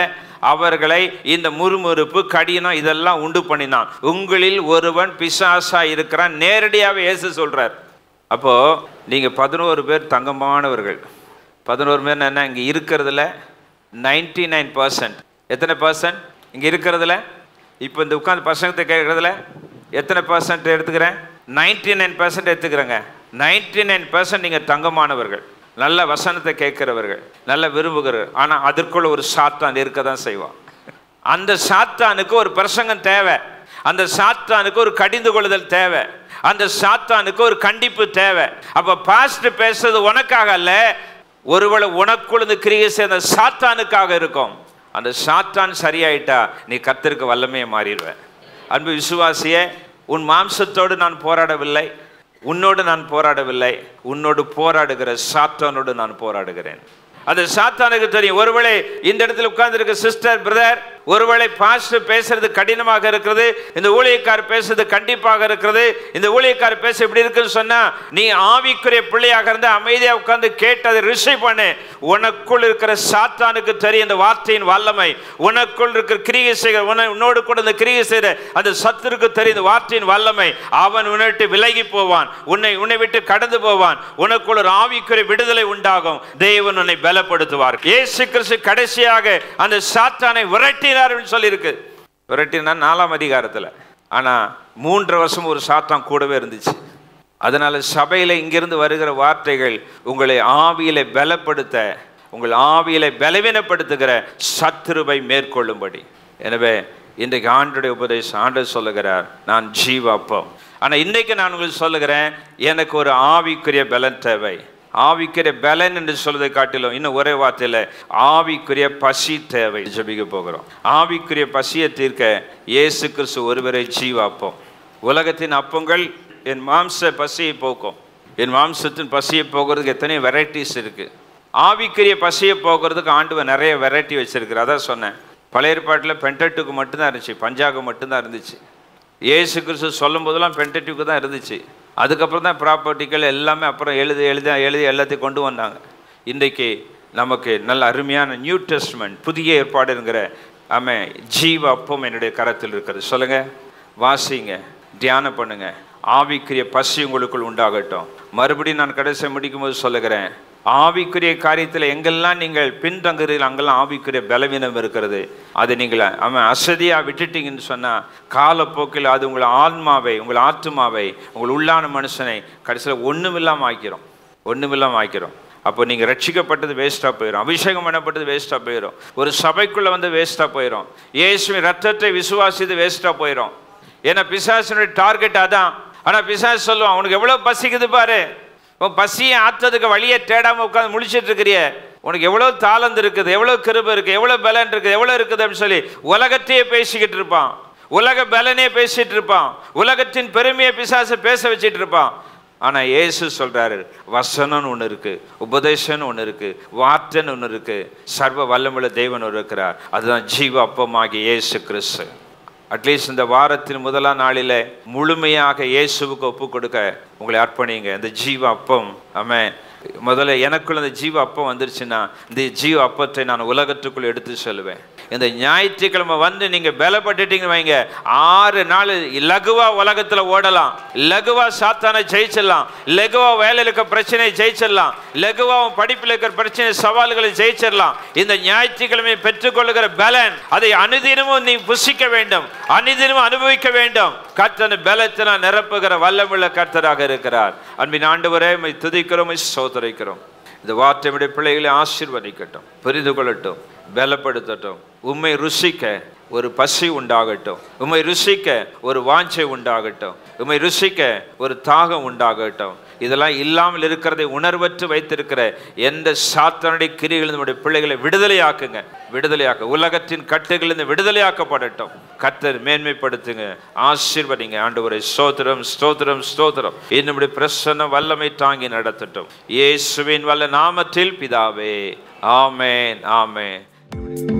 அவர்களை இந்த முறுமுறுப்பு கடினம் இதெல்லாம் உண்டு பண்ணினான் உங்களில் ஒருவன் பிசாசா இருக்கிறான் நேரடியாகவே இயேசு சொல்றார் அப்போ நீங்க பதினோரு பேர் தங்கமானவர்கள் பதினோரு பேர் என்ன இங்க இருக்கிறதுல நைன்டி நைன் பர்சன்ட் எத்தனை பர்சன்ட் இங்க இருக்கிறதுல இப்போ இந்த உட்காந்து பசங்கத்தை கேட்கறதுல எத்தனை பர்சன்ட் எடுத்துக்கிறேன் நைன்டி நைன் பர்சன்ட் எடுத்துக்கிறேங்க நைன்டி நைன் பர்சன்ட் நீங்கள் தங்கமானவர்கள் நல்ல வசனத்தை கேட்கிறவர்கள் நல்ல விரும்புகிறவர் ஆனால் அதற்குள்ள ஒரு சாத்தான் இருக்க தான் செய்வான் அந்த சாத்தானுக்கு ஒரு பிரசங்கம் தேவை அந்த சாத்தானுக்கு ஒரு கடிந்து கொள்ளுதல் தேவை அந்த சாத்தானுக்கு ஒரு கண்டிப்பு தேவை அப்ப பாஸ்ட் பேசுறது உனக்காக அல்ல ஒருவேளை உனக்குள்ள இந்த கிரியை சேர்ந்த சாத்தானுக்காக இருக்கும் அந்த சாத்தான் சரியாயிட்டா நீ கத்திற்கு வல்லமையை மாறிடுவ அன்பு விசுவாசியே உன் மாம்சத்தோடு நான் போராடவில்லை உன்னோடு நான் போராடவில்லை உன்னோடு போராடுகிற சாத்தானோடு நான் போராடுகிறேன் அது சாத்தானுக்கு தெரியும் ஒருவேளை இந்த இடத்துல உட்கார்ந்திருக்க சிஸ்டர் பிரதர் ஒருவேளை பாஸ்டர் பேசுறது கடினமாக இருக்கிறது இந்த ஊழியக்கார் பேசுறது கண்டிப்பாக இருக்கிறது இந்த ஊழியக்கார் பேச இப்படி இருக்குன்னு சொன்னா நீ ஆவிக்குரிய பிள்ளையாக இருந்து அமைதியா உட்கார்ந்து கேட்டு அதை ரிசீவ் பண்ணு உனக்குள் இருக்கிற சாத்தானுக்கு தெரியும் இந்த வார்த்தையின் வல்லமை உனக்குள் இருக்கிற கிரியை செய்கிற உன்னை உன்னோடு கூட இந்த கிரியை செய்கிற அந்த சத்துருக்கு தெரியும் இந்த வார்த்தையின் வல்லமை அவன் உன்னை விட்டு விலகி போவான் உன்னை உன்னை விட்டு கடந்து போவான் உனக்குள் ஒரு ஆவிக்குரிய விடுதலை உண்டாகும் தேவன் உன்னை பலப்படுத்துவார் இயேசு கிறிஸ்து கடைசியாக அந்த சாத்தானை விரட்டினார் சொல்லியிருக்கு விரட்டினா நாலாம் அதிகாரத்தில் ஆனா மூன்று வருஷம் ஒரு சாத்தான் கூடவே இருந்துச்சு அதனால சபையில இங்கிருந்து வருகிற வார்த்தைகள் உங்களை ஆவியில பலப்படுத்த உங்கள் ஆவியில பலவீனப்படுத்துகிற சத்துருவை மேற்கொள்ளும்படி எனவே இன்றைக்கு ஆண்டுடைய உபதேசம் ஆண்டு சொல்லுகிறார் நான் ஜீவ அப்பம் ஆனா இன்னைக்கு நான் உங்களுக்கு சொல்லுகிறேன் எனக்கு ஒரு ஆவிக்குரிய பலன் தேவை ஆவிக்குரிய பலன் என்று சொல்வதை காட்டிலும் இன்னும் ஒரே வார்த்தையில் ஆவிக்குரிய பசி தேவை ஜெபிக்க போகிறோம் ஆவிக்குரிய பசியை தீர்க்க இயேசு கிறிஸ்து ஒருவரை ஜீவாப்போம் உலகத்தின் அப்பங்கள் என் மாம்ச பசியை போக்கும் என் மாம்சத்தின் பசியை போகிறதுக்கு எத்தனை வெரைட்டிஸ் இருக்கு ஆவிக்குரிய பசியை போகிறதுக்கு ஆண்டவன் நிறைய வெரைட்டி வச்சிருக்கிறார் அதான் சொன்னேன் பழைய ஏற்பாட்டில் பென்டட்டுக்கு மட்டும்தான் இருந்துச்சு பஞ்சாகம் மட்டும்தான் இருந்துச்சு இயேசு கிறிஸ்து சொல்லும் போதெல்லாம் பென்டட்டிவ்க்கு தான் இருந்துச்சு அதுக்கப்புறம் தான் ப்ராப்பர்ட்டிகள் எல்லாமே அப்புறம் எழுதி எழுதி எழுதி எல்லாத்தையும் கொண்டு வந்தாங்க இன்றைக்கு நமக்கு நல்ல அருமையான நியூ டெஸ்ட்மெண்ட் புதிய ஏற்பாடுங்கிற ஆமே ஜீவ அப்பம் என்னுடைய கரத்தில் இருக்கிறது சொல்லுங்க வாசிங்க தியானம் பண்ணுங்க ஆவிக்குரிய பசி உங்களுக்குள் உண்டாகட்டும் மறுபடியும் நான் கடைசி முடிக்கும்போது சொல்லுகிறேன் ஆவிக்குரிய காரியத்தில் எங்கெல்லாம் நீங்கள் பின்தங்குறீர்கள் அங்கெல்லாம் ஆவிக்குரிய பலவீனம் இருக்கிறது அதை நீங்கள் அவன் அசதியாக விட்டுட்டீங்கன்னு சொன்னால் காலப்போக்கில் அது உங்கள் ஆன்மாவை உங்கள் ஆத்மாவை உங்கள் உள்ளான மனுஷனை கடைசியில் ஒன்றுமில்லாமல் ஆக்கிறோம் ஒன்றுமில்லாமல் ஆக்கிறோம் அப்போ நீங்கள் ரட்சிக்கப்பட்டது வேஸ்ட்டாக போயிடும் அபிஷேகம் பண்ணப்பட்டது வேஸ்ட்டாக போயிடும் ஒரு சபைக்குள்ளே வந்து வேஸ்ட்டாக போயிடும் இயேசுவின் ரத்தத்தை விசுவாசித்து வேஸ்ட்டாக போயிடும் ஏன்னா பிசாசினுடைய டார்கெட் அதான் ஆனால் பிசாசு சொல்லுவான் உனக்கு எவ்வளோ பசிக்குது பாரு உன் பசியை ஆற்றதுக்கு வழியை தேடாமல் உட்காந்து முழிச்சிட்டு இருக்கிறிய உனக்கு எவ்வளோ தாளந்து இருக்குது எவ்வளோ கிருபை இருக்குது எவ்வளோ பலன் இருக்குது எவ்வளோ இருக்குது அப்படின்னு சொல்லி உலகத்தையே பேசிக்கிட்டு இருப்பான் உலக பலனே பேசிட்டு இருப்பான் உலகத்தின் பெருமையை பிசாசை பேச வச்சிட்டு இருப்பான் ஆனால் இயேசு சொல்றாரு வசனம்னு ஒன்று இருக்கு உபதேசம்னு ஒன்று இருக்கு வார்த்தைன்னு ஒன்று இருக்கு சர்வ வல்லமுள்ள தெய்வன் ஒரு இருக்கிறார் அதுதான் ஜீவ அப்பமாகிய இயேசு கிறிஸ்து அட்லீஸ்ட் இந்த வாரத்தின் முதலாம் நாளில் முழுமையாக இயேசுவுக்கு ஒப்பு கொடுக்க உங்களை அர்ப்பணிங்க இந்த ஜீவ அப்பம் ஆமே முதல்ல எனக்குள்ள இந்த ஜீவ அப்பம் வந்துருச்சுன்னா இந்த ஜீவ அப்பத்தை நான் உலகத்துக்குள் எடுத்து செல்வேன் இந்த ஞாயிற்றுக்கிழமை வந்து நீங்க பலப்பட்டுட்டீங்கன்னு வைங்க ஆறு நாள் லகுவா உலகத்துல ஓடலாம் லகுவா சாத்தானை ஜெயிச்சிடலாம் லகுவா வேலையில் இருக்க பிரச்சனையை ஜெயிச்சிடலாம் லகுவா உன் படிப்பில் இருக்கிற பிரச்சனை சவால்களை ஜெயிச்சிடலாம் இந்த ஞாயிற்றுக்கிழமை பெற்றுக்கொள்ளுகிற பலன் அதை அனுதினமும் நீ புசிக்க வேண்டும் அனுதினமும் அனுபவிக்க வேண்டும் கர்த்தன் பலத்தினால் நிரப்புகிற வல்லமுள்ள கர்த்தராக இருக்கிறார் அன்பின் ஆண்டவரே உம்மை துதிக்கிறோம் உம்மை ஸ்தோத்தரிக்கிறோம் இந்த வார்த்தையுடைய பிள்ளைகளை ஆசீர்வதிக்கட்டும் புரிந்து கொள்ளட்டும் பலப்படுத்தட்டும் உம்மை ருசிக்க ஒரு பசி உண்டாகட்டும் உம்மை ருசிக்க ஒரு வாஞ்சை உண்டாகட்டும் உம்மை ருசிக்க ஒரு தாகம் உண்டாகட்டும் இதெல்லாம் இல்லாமல் இருக்கிறதை உணர்வற்று வைத்திருக்கிற எந்த சாத்தனுடைய கிரிகளில் நம்முடைய பிள்ளைகளை விடுதலையாக்குங்க விடுதலையாக்க உலகத்தின் கட்டுகளிலிருந்து விடுதலையாக்கப்படட்டும் கர்த்தர் மேன்மைப்படுத்துங்க ஆசீர்வதிங்க ஆண்டவரை ஸ்தோத்திரம் ஸ்தோத்திரம் ஸ்தோத்திரம் என்னுடைய பிரசன்ன வல்லமை தாங்கி நடத்தட்டும் இயேசுவின் வல்ல நாமத்தில் பிதாவே ஆமேன் ஆமேன்